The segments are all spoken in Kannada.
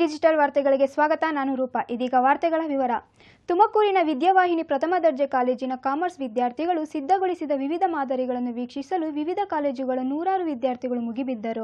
ಡಿಜಿಟಲ್ ವಾರ್ತೆಗಳಿಗೆ ಸ್ವಾಗತ ನಾನು ರೂಪ ಇದೀಗ ವಾರ್ತೆಗಳ ವಿವರ ತುಮಕೂರಿನ ವಿದ್ಯಾವಾಹಿನಿ ಪ್ರಥಮ ದರ್ಜೆ ಕಾಲೇಜಿನ ಕಾಮರ್ಸ್ ವಿದ್ಯಾರ್ಥಿಗಳು ಸಿದ್ಧಗೊಳಿಸಿದ ವಿವಿಧ ಮಾದರಿಗಳನ್ನು ವೀಕ್ಷಿಸಲು ವಿವಿಧ ಕಾಲೇಜುಗಳ ನೂರಾರು ವಿದ್ಯಾರ್ಥಿಗಳು ಮುಗಿಬಿದ್ದರು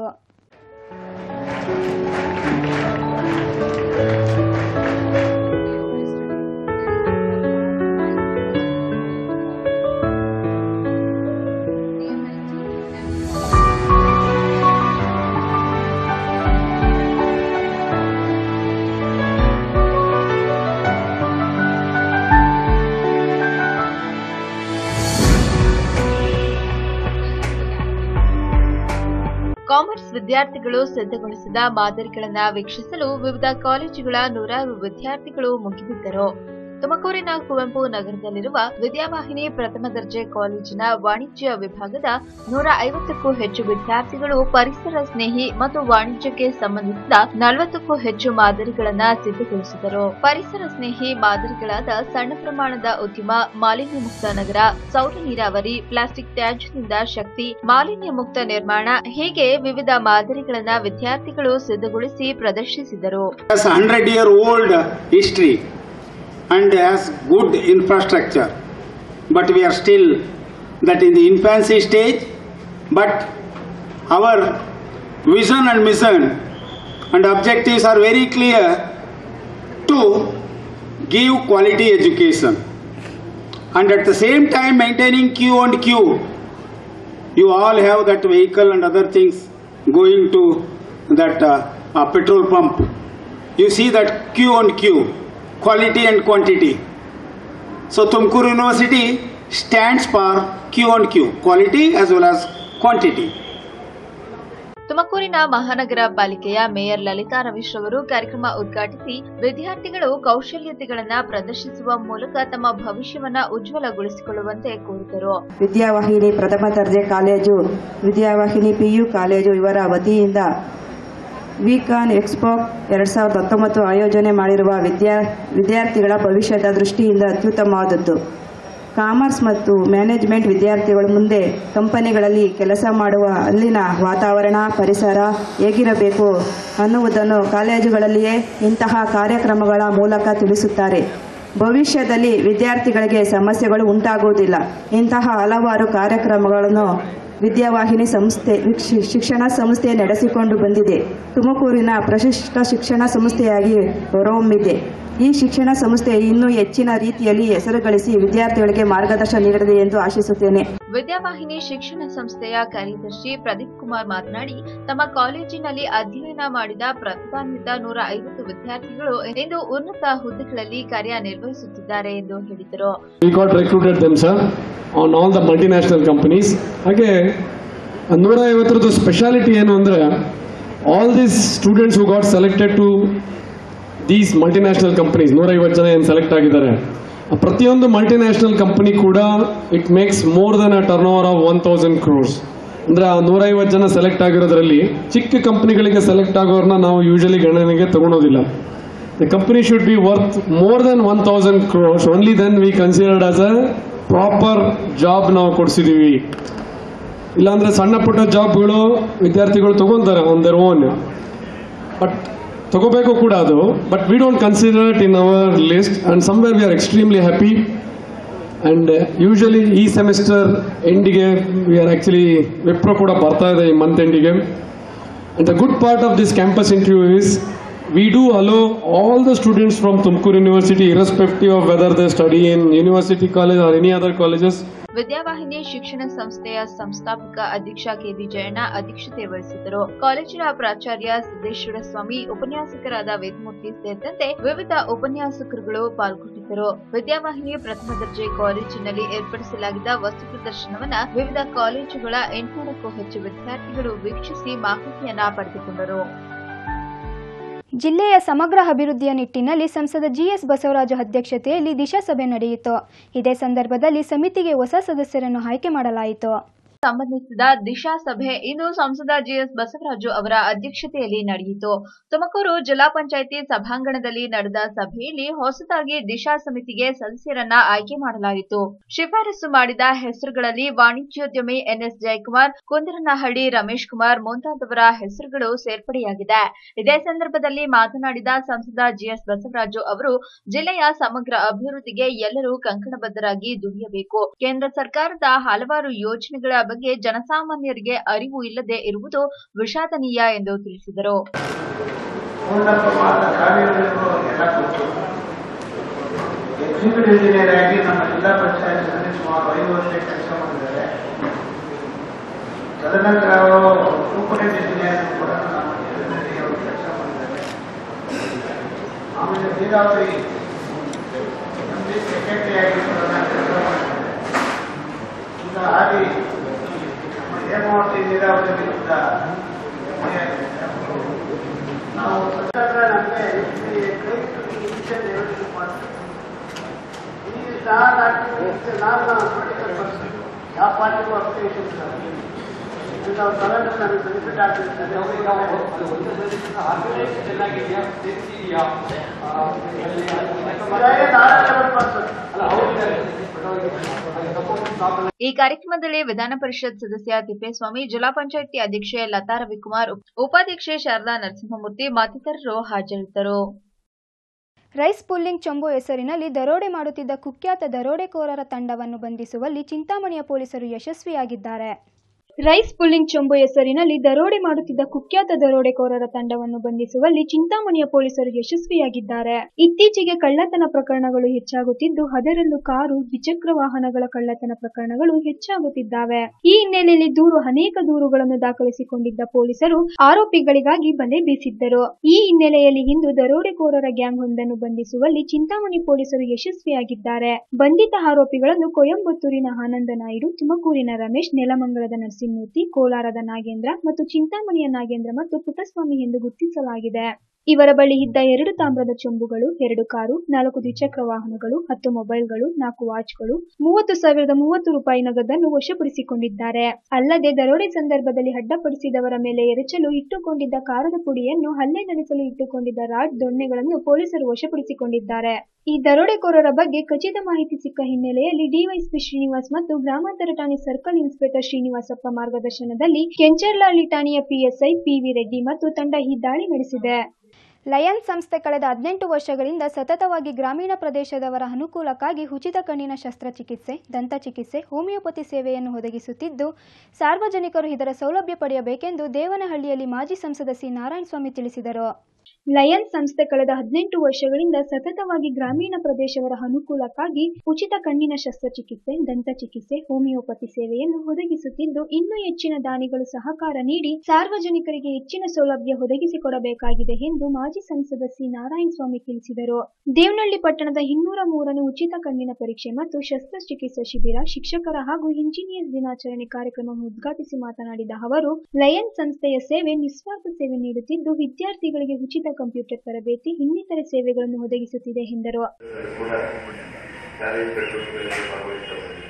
ಕಾಮರ್ಸ್ ವಿದ್ಯಾರ್ಥಿಗಳು ಸಿದ್ಧಗೊಳಿಸಿದ ಮಾದರಿಗಳನ್ನ ವೀಕ್ಷಿಸಲು ವಿವಿಧ ಕಾಲೇಜುಗಳ ನೂರಾರು ವಿದ್ಯಾರ್ಥಿಗಳು ಮುಗಿಬಿದ್ದರು ತುಮಕೂರಿನ ಕುವೆಂಪು ನಗರದಲ್ಲಿರುವ ವಿದ್ಯಾವಾಹಿನಿ ಪ್ರಥಮ ದರ್ಜೆ ಕಾಲೇಜಿನ ವಾಣಿಜ್ಯ ವಿಭಾಗದ ನೂರ ಐವತ್ತಕ್ಕೂ ಹೆಚ್ಚು ವಿದ್ಯಾರ್ಥಿಗಳು ಪರಿಸರ ಸ್ನೇಹಿ ಮತ್ತು ವಾಣಿಜ್ಯಕ್ಕೆ ಸಂಬಂಧಿಸಿದ ನಲವತ್ತಕ್ಕೂ ಹೆಚ್ಚು ಮಾದರಿಗಳನ್ನ ಸಿದ್ಧಗೊಳಿಸಿದರು ಪರಿಸರ ಸ್ನೇಹಿ ಮಾದರಿಗಳಾದ ಸಣ್ಣ ಪ್ರಮಾಣದ ಉದ್ಯಮ ಮಾಲಿನ್ಯ ಮುಕ್ತ ನಗರ ಸೌರ ನೀರಾವರಿ ಪ್ಲಾಸ್ಟಿಕ್ ತ್ಯಾಜ್ಯದಿಂದ ಶಕ್ತಿ ಮಾಲಿನ್ಯ ಮುಕ್ತ ನಿರ್ಮಾಣ ಹೀಗೆ ವಿವಿಧ ಮಾದರಿಗಳನ್ನ ವಿದ್ಯಾರ್ಥಿಗಳು ಸಿದ್ಧಗೊಳಿಸಿ ಪ್ರದರ್ಶಿಸಿದರು has a hundred year old history and has good infrastructure but we are still that in the infancy stage but our vision and mission and objectives are very clear to give quality education and at the same time maintaining q and q you all have that vehicle and other things going to that uh, uh, petrol pump. You see that Q on Q, quality and quantity. So Tumkur University stands for Q on Q, quality as well as quantity. ತುಮಕೂರಿನ ಮಹಾನಗರ ಪಾಲಿಕೆಯ ಮೇಯರ್ ಲಲಿತಾ ರವೀಶ್ ಅವರು ಕಾರ್ಯಕ್ರಮ ಉದ್ಘಾಟಿಸಿ ವಿದ್ಯಾರ್ಥಿಗಳು ಕೌಶಲ್ಯತೆಗಳನ್ನ ಪ್ರದರ್ಶಿಸುವ ಮೂಲಕ ತಮ್ಮ ಭವಿಷ್ಯವನ್ನ ಉಜ್ವಲಗೊಳಿಸಿಕೊಳ್ಳುವಂತೆ ಕೋರಿದರು ವಿದ್ಯಾವಾಹಿನಿ ಪ್ರಥಮ ದರ್ಜೆ ಕಾಲೇಜು ವಿದ್ಯಾವಾಹಿನಿ ಪಿಯು ಕಾಲೇಜು ಇವರ ವತಿಯಿಂದ ವಿಕಾನ್ ಎಕ್ಸ್ಪೋ ಎರಡು ಸಾವಿರದ ಹತ್ತೊಂಬತ್ತು ಆಯೋಜನೆ ಮಾಡಿರುವ ವಿದ್ಯಾ ವಿದ್ಯಾರ್ಥಿಗಳ ಭವಿಷ್ಯದ ದೃಷ್ಟಿಯಿಂದ ಅತ್ಯುತ್ತಮವಾದದ್ದು ಕಾಮರ್ಸ್ ಮತ್ತು ಮ್ಯಾನೇಜ್ಮೆಂಟ್ ವಿದ್ಯಾರ್ಥಿಗಳು ಮುಂದೆ ಕಂಪನಿಗಳಲ್ಲಿ ಕೆಲಸ ಮಾಡುವ ಅಲ್ಲಿನ ವಾತಾವರಣ ಪರಿಸರ ಹೇಗಿರಬೇಕು ಅನ್ನುವುದನ್ನು ಕಾಲೇಜುಗಳಲ್ಲಿಯೇ ಇಂತಹ ಕಾರ್ಯಕ್ರಮಗಳ ಮೂಲಕ ತಿಳಿಸುತ್ತಾರೆ ಭವಿಷ್ಯದಲ್ಲಿ ವಿದ್ಯಾರ್ಥಿಗಳಿಗೆ ಸಮಸ್ಯೆಗಳು ಉಂಟಾಗುವುದಿಲ್ಲ ಇಂತಹ ಹಲವಾರು ಕಾರ್ಯಕ್ರಮಗಳನ್ನು ವಿದ್ಯಾವಾಹಿನಿ ಸಂಸ್ಥೆ ವಿಕ್ಷ- ಶಿಕ್ಷಣ ಸಂಸ್ಥೆ ನಡೆಸಿಕೊಂಡು ಬಂದಿದೆ ತುಮಕೂರಿನ ಪ್ರತಿಷ್ಠಿತ ಶಿಕ್ಷಣ ಸಂಸ್ಥೆಯಾಗಿ ಹೊರಹೊಮ್ಮಿದೆ ಈ ಶಿಕ್ಷಣ ಸಂಸ್ಥೆ ಇನ್ನೂ ಹೆಚ್ಚಿನ ರೀತಿಯಲ್ಲಿ ಹೆಸರು ಗಳಿಸಿ ವಿದ್ಯಾರ್ಥಿಗಳಿಗೆ ಮಾರ್ಗದರ್ಶನ ನೀಡಲಿದೆ ಎಂದು ಆಶಿಸುತ್ತೇನೆ ವಿದ್ಯಾವಾಹಿನಿ ಶಿಕ್ಷಣ ಸಂಸ್ಥೆಯ ಕಾರ್ಯದರ್ಶಿ ಪ್ರದೀಪ್ ಕುಮಾರ್ ಮಾತನಾಡಿ ತಮ್ಮ ಕಾಲೇಜಿನಲ್ಲಿ ಅಧ್ಯಯನ ಮಾಡಿದ ಪ್ರತಿಭಾನ್ವಿತ ನೂರ ಐವತ್ತು ವಿದ್ಯಾರ್ಥಿಗಳು ಇಂದು ಉನ್ನತ ಹುದ್ದೆಗಳಲ್ಲಿ ಕಾರ್ಯನಿರ್ವಹಿಸುತ್ತಿದ್ದಾರೆ ಎಂದು ಹೇಳಿದರು We got recruited them, sir, on all the multinational companies. ಹಾಗೆ ನೂರ ಐವತ್ತರದ್ದು ಸ್ಪೆಷಾಲಿಟಿ ಏನು ಅಂದರೆ all these students who got selected to these multinational companies ನೂರ ಐವತ್ತು ಜನ ಏನು ಸೆಲೆಕ್ಟ್ ಆಗಿದ್ದಾರೆ ಆ ಪ್ರತಿಯೊಂದು ಮಲ್ಟಿನ್ಯಾಷನಲ್ ಕಂಪನಿ ಕೂಡ it makes more than a turnover of one thousand crores ಅಂದರೆ ಆ ನೂರೈವತ್ತು ಜನ ಸೆಲೆಕ್ಟ್ ಆಗಿರೋದ್ರಲ್ಲಿ ಚಿಕ್ಕ ಕಂಪನಿಗಳಿಗೆ ಸೆಲೆಕ್ಟ್ ಆಗೋರನ್ನ ನಾವು ಯೂಶಲಿ ಗಣನೆಗೆ ತಗೊಳೋದಿಲ್ಲ The company should be worth more than 1000 crores. Only then we considered as a proper job ನಾವು ಕೊಡಿಸಿದೀವಿ ಇಲ್ಲಾಂದ್ರೆ ಸಣ್ಣ ಪುಟ್ಟ ಜಾಬ್ಗಳು ವಿದ್ಯಾರ್ಥಿಗಳು ತಗೊಂತಾರೆ ಆನ್ ದರ್ ಓನ್ ಬಟ್ ತಗೋಬೇಕು ಕೂಡ ಅದು but we don't consider it in our list and somewhere we are extremely happy and usually ಈ ಸೆಮಿಸ್ಟರ್ ಎಂಡಿಗೆ ವಿ ಆರ್ ಆಕ್ಚುಲಿ ವಿಪ್ರೋ ಕೂಡ ಬರ್ತಾ ಇದೆ ಈ ಮಂತ್ ಎಂಡಿಗೆ And the good part of this campus interview is we do allow all the students from Tumkur University, irrespective of whether they study in university college or any other colleges, Vidyavahini ಶಿಕ್ಷಣ ಸಂಸ್ಥೆಯ ಸಂಸ್ಥಾಪಕ ಅಧ್ಯಕ್ಷ ಕೆಬಿ ಜಯಣ್ಣ ಅಧ್ಯಕ್ಷತೆ ವಹಿಸಿದ್ದರು ಕಾಲೇಜಿನ ಪ್ರಾಚಾರ್ಯ ಸಿದ್ದೇಶ್ವರ ಸ್ವಾಮಿ ಉಪನ್ಯಾಸಕರಾದ ವೇದಮೂರ್ತಿ ಸೇರಿದಂತೆ ವಿವಿಧ ಉಪನ್ಯಾಸಕರುಗಳು ಪಾಲ್ಗೊಂಡಿದ್ದರು ವಿದ್ಯಾವಾಹಿನಿ ಪ್ರಥಮ ದರ್ಜೆ ಕಾಲೇಜಿನಲ್ಲಿ ಏರ್ಪಡಿಸಲಾಗಿದ್ದ ವಸ್ತು ಪ್ರದರ್ಶನವನ್ನ ವಿವಿಧ ಕಾಲೇಜುಗಳ ಎಂಟುನೂರಕ್ಕೂ ಹೆಚ್ಚು ವಿದ್ಯಾರ್ಥಿಗಳು ವೀಕ್ಷಿಸಿ ಮಾಹಿತಿಯನ್ನ ಪಡೆದುಕೊಂಡರು ಜಿಲ್ಲೆಯ ಸಮಗ್ರ ಅಭಿವೃದ್ಧಿಯ ನಿಟ್ಟಿನಲ್ಲಿ ಸಂಸದ ಜಿಎಸ್ ಬಸವರಾಜು ಅಧ್ಯಕ್ಷತೆಯಲ್ಲಿ ದಿಶಾ ಸಭೆ ನಡೆಯಿತು ಇದೇ ಸಂದರ್ಭದಲ್ಲಿ ಸಮಿತಿಗೆ ಹೊಸ ಸದಸ್ಯರನ್ನು ಆಯ್ಕೆ ಮಾಡಲಾಯಿತು ಸಂಬಂಧಿಸಿದ ದಿಶಾ ಸಭೆ ಇಂದು ಸಂಸದ ಜಿಎಸ್ ಬಸವರಾಜು ಅವರ ಅಧ್ಯಕ್ಷತೆಯಲ್ಲಿ ನಡೆಯಿತು ತುಮಕೂರು ಜಿಲ್ಲಾ ಪಂಚಾಯಿತಿ ಸಭಾಂಗಣದಲ್ಲಿ ನಡೆದ ಸಭೆಯಲ್ಲಿ ಹೊಸದಾಗಿ ದಿಶಾ ಸಮಿತಿಗೆ ಸದಸ್ಯರನ್ನ ಆಯ್ಕೆ ಮಾಡಲಾಯಿತು ಶಿಫಾರಸು ಮಾಡಿದ ಹೆಸರುಗಳಲ್ಲಿ ವಾಣಿಜ್ಯೋದ್ಯಮಿ ಎನ್ಎಸ್ ಜಯಕುಮಾರ್ ಕುಂದರನಹಳ್ಳಿ ರಮೇಶ್ ಕುಮಾರ್ ಮುಂತಾದವರ ಹೆಸರುಗಳು ಸೇರ್ಪಡೆಯಾಗಿದೆ ಇದೇ ಸಂದರ್ಭದಲ್ಲಿ ಮಾತನಾಡಿದ ಸಂಸದ ಜಿಎಸ್ ಬಸವರಾಜು ಅವರು ಜಿಲ್ಲೆಯ ಸಮಗ್ರ ಅಭಿವೃದ್ಧಿಗೆ ಎಲ್ಲರೂ ಕಂಕಣಬದ್ಧರಾಗಿ ದುಡಿಯಬೇಕು ಕೇಂದ್ರ ಸರ್ಕಾರದ ಹಲವಾರು ಯೋಜನೆಗಳ ಬಗ್ಗೆ ಜನಸಾಮಾನ್ಯರಿಗೆ ಅರಿವು ಇಲ್ಲದೆ ಇರುವುದು ವಿಷಾದನೀಯ ಎಂದು ತಿಳಿಸಿದರು ಪೂರ್ಣಪ್ರಮಾಣದ ಕಾರ್ಯಗಳಿಗೂ ಎಲ್ಲ ಗೊತ್ತು ಎಕ್ಸಿಕ್ಯೂಟಿವ್ ಇಂಜಿನಿಯರ್ ಆಗಿ ನಮ್ಮ ಜಿಲ್ಲಾ ಪಂಚಾಯತ್ನಲ್ಲಿ ಸುಮಾರು ಐದು ವರ್ಷ ಕೆಲಸ ಮಾಡಿದ್ದಾರೆ ತದನಂತರ ಅವರು ಸೂಪರಿಂಟ್ ಇಂಜಿನಿಯರ್ ಕೂಡ ನಮ್ಮ ಜಿಲ್ಲೆಯಲ್ಲಿ ಅವರು ಕೆಲಸ ಮಾಡಿದ್ದಾರೆ ಆಮೇಲೆ ನೀರಾವರಿ ನಮಗೆ ಸೆಕ್ರೆಟರಿ ಆಗಿ ಕೂಡ ಕೆಲಸ ಮಾಡಿದ್ದಾರೆ ಈಗ ಹಾಗೆ ನಮ್ಮ ಹೇಮಾವತಿ ನೀರಾವರಿ ವಿರುದ್ಧ MD ಆಗಿದ್ದಾರೆ. ನಾವು ಸರ್ಕಾರ ನಮಗೆ ಈ ಕ್ರೆಡಿಟ್ ಮಿಷನ್ ಯೋಜನೆ ಮಾಡ್ತೀವಿ ಈ ನಾನು ಆಕ್ಟಿವಿಟಿ ನಾನು ಪೊಲಿಟಿಕಲ್ ಪರ್ಸನ್ ಯಾವ ಪಾರ್ಟಿಗೂ ಅಪ್ಲಿಕೇಶನ್ ಇದು ನಾವು ತಗೊಂಡ್ರೆ ನಮಗೆ ಬೆನಿಫಿಟ್ ಆಗ್ತಿರ್ತದೆ ಪರ್ಸನ್ ಈ ಕಾರ್ಯಕ್ರಮದಲ್ಲಿ ವಿಧಾನ ಪರಿಷತ್ ಸದಸ್ಯ ತಿಪ್ಪೇಸ್ವಾಮಿ ಜಿಲ್ಲಾ ಪಂಚಾಯಿತಿ ಅಧ್ಯಕ್ಷೆ ಲತಾ ರವಿಕುಮಾರ್ ಉಪಾಧ್ಯಕ್ಷೆ ಶಾರದಾ ನರಸಿಂಹಮೂರ್ತಿ ಮತ್ತಿತರರು ಹಾಜರಿದ್ದರು ರೈಸ್ ಪುಲ್ಲಿಂಗ್ ಚೊಂಬು ಹೆಸರಿನಲ್ಲಿ ದರೋಡೆ ಮಾಡುತ್ತಿದ್ದ ಕುಖ್ಯಾತ ದರೋಡೆಕೋರರ ತಂಡವನ್ನು ಬಂಧಿಸುವಲ್ಲಿ ಚಿಂತಾಮಣಿಯ ಪೊಲೀಸರು ಯಶಸ್ವಿಯಾಗಿದ್ದಾರೆ ರೈಸ್ ಪುಲ್ಲಿಂಗ್ ಚೊಂಬು ಹೆಸರಿನಲ್ಲಿ ದರೋಡೆ ಮಾಡುತ್ತಿದ್ದ ಕುಖ್ಯಾತ ದರೋಡೆಕೋರರ ತಂಡವನ್ನು ಬಂಧಿಸುವಲ್ಲಿ ಚಿಂತಾಮಣಿಯ ಪೊಲೀಸರು ಯಶಸ್ವಿಯಾಗಿದ್ದಾರೆ ಇತ್ತೀಚೆಗೆ ಕಳ್ಳತನ ಪ್ರಕರಣಗಳು ಹೆಚ್ಚಾಗುತ್ತಿದ್ದು ಅದರಲ್ಲೂ ಕಾರು ದ್ವಿಚಕ್ರ ವಾಹನಗಳ ಕಳ್ಳತನ ಪ್ರಕರಣಗಳು ಹೆಚ್ಚಾಗುತ್ತಿದ್ದಾವೆ ಈ ಹಿನ್ನೆಲೆಯಲ್ಲಿ ದೂರು ಅನೇಕ ದೂರುಗಳನ್ನು ದಾಖಲಿಸಿಕೊಂಡಿದ್ದ ಪೊಲೀಸರು ಆರೋಪಿಗಳಿಗಾಗಿ ಬಲೆ ಬೀಸಿದ್ದರು ಈ ಹಿನ್ನೆಲೆಯಲ್ಲಿ ಇಂದು ದರೋಡೆಕೋರರ ಗ್ಯಾಂಗ್ ಒಂದನ್ನು ಬಂಧಿಸುವಲ್ಲಿ ಚಿಂತಾಮಣಿ ಪೊಲೀಸರು ಯಶಸ್ವಿಯಾಗಿದ್ದಾರೆ ಬಂಧಿತ ಆರೋಪಿಗಳನ್ನು ಕೊಯಂಬತ್ತೂರಿನ ಆನಂದ ನಾಯ್ಡು ತುಮಕೂರಿನ ರಮೇಶ್ ನೆಲಮಂಗಲದ ನರಸಿಂಹಮೂರ್ತಿ ಕೋಲಾರದ ನಾಗೇಂದ್ರ ಮತ್ತು ಚಿಂತಾಮಣಿಯ ನಾಗೇಂದ್ರ ಮತ್ತು ಪುಟ್ಟಸ್ವಾಮಿ ಎಂದು ಗುರುತಿಸಲಾಗಿದೆ ಇವರ ಬಳಿ ಇದ್ದ ಎರಡು ತಾಮ್ರದ ಚೊಂಬುಗಳು ಎರಡು ಕಾರು ನಾಲ್ಕು ದ್ವಿಚಕ್ರ ವಾಹನಗಳು ಹತ್ತು ಮೊಬೈಲ್ಗಳು ನಾಲ್ಕು ವಾಚ್ಗಳು ಮೂವತ್ತು ಸಾವಿರದ ಮೂವತ್ತು ರೂಪಾಯಿ ನಗದನ್ನು ವಶಪಡಿಸಿಕೊಂಡಿದ್ದಾರೆ ಅಲ್ಲದೆ ದರೋಡೆ ಸಂದರ್ಭದಲ್ಲಿ ಅಡ್ಡಪಡಿಸಿದವರ ಮೇಲೆ ಎರಚಲು ಇಟ್ಟುಕೊಂಡಿದ್ದ ಕಾರದ ಪುಡಿಯನ್ನು ಹಲ್ಲೆ ನಡೆಸಲು ಇಟ್ಟುಕೊಂಡಿದ್ದ ರಾಡ್ ದೊಣ್ಣೆಗಳನ್ನು ಪೊಲೀಸರು ವಶಪಡಿಸಿಕೊಂಡಿದ್ದಾರೆ ಈ ದರೋಡೆಕೋರರ ಬಗ್ಗೆ ಖಚಿತ ಮಾಹಿತಿ ಸಿಕ್ಕ ಹಿನ್ನೆಲೆಯಲ್ಲಿ ಡಿವೈಎಸ್ಪಿ ಶ್ರೀನಿವಾಸ್ ಮತ್ತು ಗ್ರಾಮಾಂತರ ಠಾಣೆ ಸರ್ಕಲ್ ಇನ್ಸ್ಪೆಕ್ಟರ್ ಶ್ರೀನಿವಾಸಪ್ಪ ಮಾರ್ಗದರ್ಶನದಲ್ಲಿ ಕೆಂಚರ್ಲಹಳ್ಳಿ ಠಾಣೆಯ ಪಿಎಸ್ಐ ಪಿವಿ ರೆಡ್ಡಿ ಮತ್ತು ತಂಡ ಈ ದಾಳಿ ನಡೆಸಿದೆ ಲಯನ್ಸ್ ಸಂಸ್ಥೆ ಕಳೆದ ಹದಿನೆಂಟು ವರ್ಷಗಳಿಂದ ಸತತವಾಗಿ ಗ್ರಾಮೀಣ ಪ್ರದೇಶದವರ ಅನುಕೂಲಕ್ಕಾಗಿ ಉಚಿತ ಕಣ್ಣಿನ ಶಸ್ತ್ರಚಿಕಿತ್ಸೆ ದಂತಚಿಕಿತ್ಸೆ ಹೋಮಿಯೋಪತಿ ಸೇವೆಯನ್ನು ಒದಗಿಸುತ್ತಿದ್ದು ಸಾರ್ವಜನಿಕರು ಇದರ ಸೌಲಭ್ಯ ಪಡೆಯಬೇಕೆಂದು ದೇವನಹಳ್ಳಿಯಲ್ಲಿ ಮಾಜಿ ಸಂಸದ ಸಿ ನಾರಾಯಣಸ್ವಾಮಿ ತಿಳಿಸಿದರು ಲಯನ್ಸ್ ಸಂಸ್ಥೆ ಕಳೆದ ಹದಿನೆಂಟು ವರ್ಷಗಳಿಂದ ಸತತವಾಗಿ ಗ್ರಾಮೀಣ ಪ್ರದೇಶವರ ಅನುಕೂಲಕ್ಕಾಗಿ ಉಚಿತ ಕಣ್ಣಿನ ಶಸ್ತ್ರಚಿಕಿತ್ಸೆ ದಂತಚಿಕಿತ್ಸೆ ಹೋಮಿಯೋಪತಿ ಸೇವೆಯನ್ನು ಒದಗಿಸುತ್ತಿದ್ದು ಇನ್ನೂ ಹೆಚ್ಚಿನ ದಾನಿಗಳು ಸಹಕಾರ ನೀಡಿ ಸಾರ್ವಜನಿಕರಿಗೆ ಹೆಚ್ಚಿನ ಸೌಲಭ್ಯ ಒದಗಿಸಿಕೊಡಬೇಕಾಗಿದೆ ಎಂದು ಮಾಜಿ ಸಂಸದ ಸಿ ನಾರಾಯಣಸ್ವಾಮಿ ತಿಳಿಸಿದರು ದೇವನಹಳ್ಳಿ ಪಟ್ಟಣದ ಇನ್ನೂರ ಮೂರನೇ ಉಚಿತ ಕಣ್ಣಿನ ಪರೀಕ್ಷೆ ಮತ್ತು ಶಸ್ತ್ರಚಿಕಿತ್ಸಾ ಶಿಬಿರ ಶಿಕ್ಷಕರ ಹಾಗೂ ಇಂಜಿನಿಯರ್ಸ್ ದಿನಾಚರಣೆ ಕಾರ್ಯಕ್ರಮವನ್ನು ಉದ್ಘಾಟಿಸಿ ಮಾತನಾಡಿದ ಅವರು ಲಯನ್ಸ್ ಸಂಸ್ಥೆಯ ಸೇವೆ ನಿಸ್ವಾರ್ಥ ಸೇವೆ ನೀಡುತ್ತಿದ್ದು ವಿದ್ಯಾರ್ಥಿಗಳಿಗೆ ಉಚಿತ ಕಂಪ್ಯೂಟರ್ ತರಬೇತಿ ಇನ್ನಿತರೆ ಸೇವೆಗಳನ್ನು ಒದಗಿಸುತ್ತಿದೆ ಎಂದರು ಕೂಡ ಕಾರ್ಯಚಟುವಟಿಕೆಗಳಲ್ಲಿ ಭಾಗವಹಿಸ್ತಾ ಬಂದಿದೆ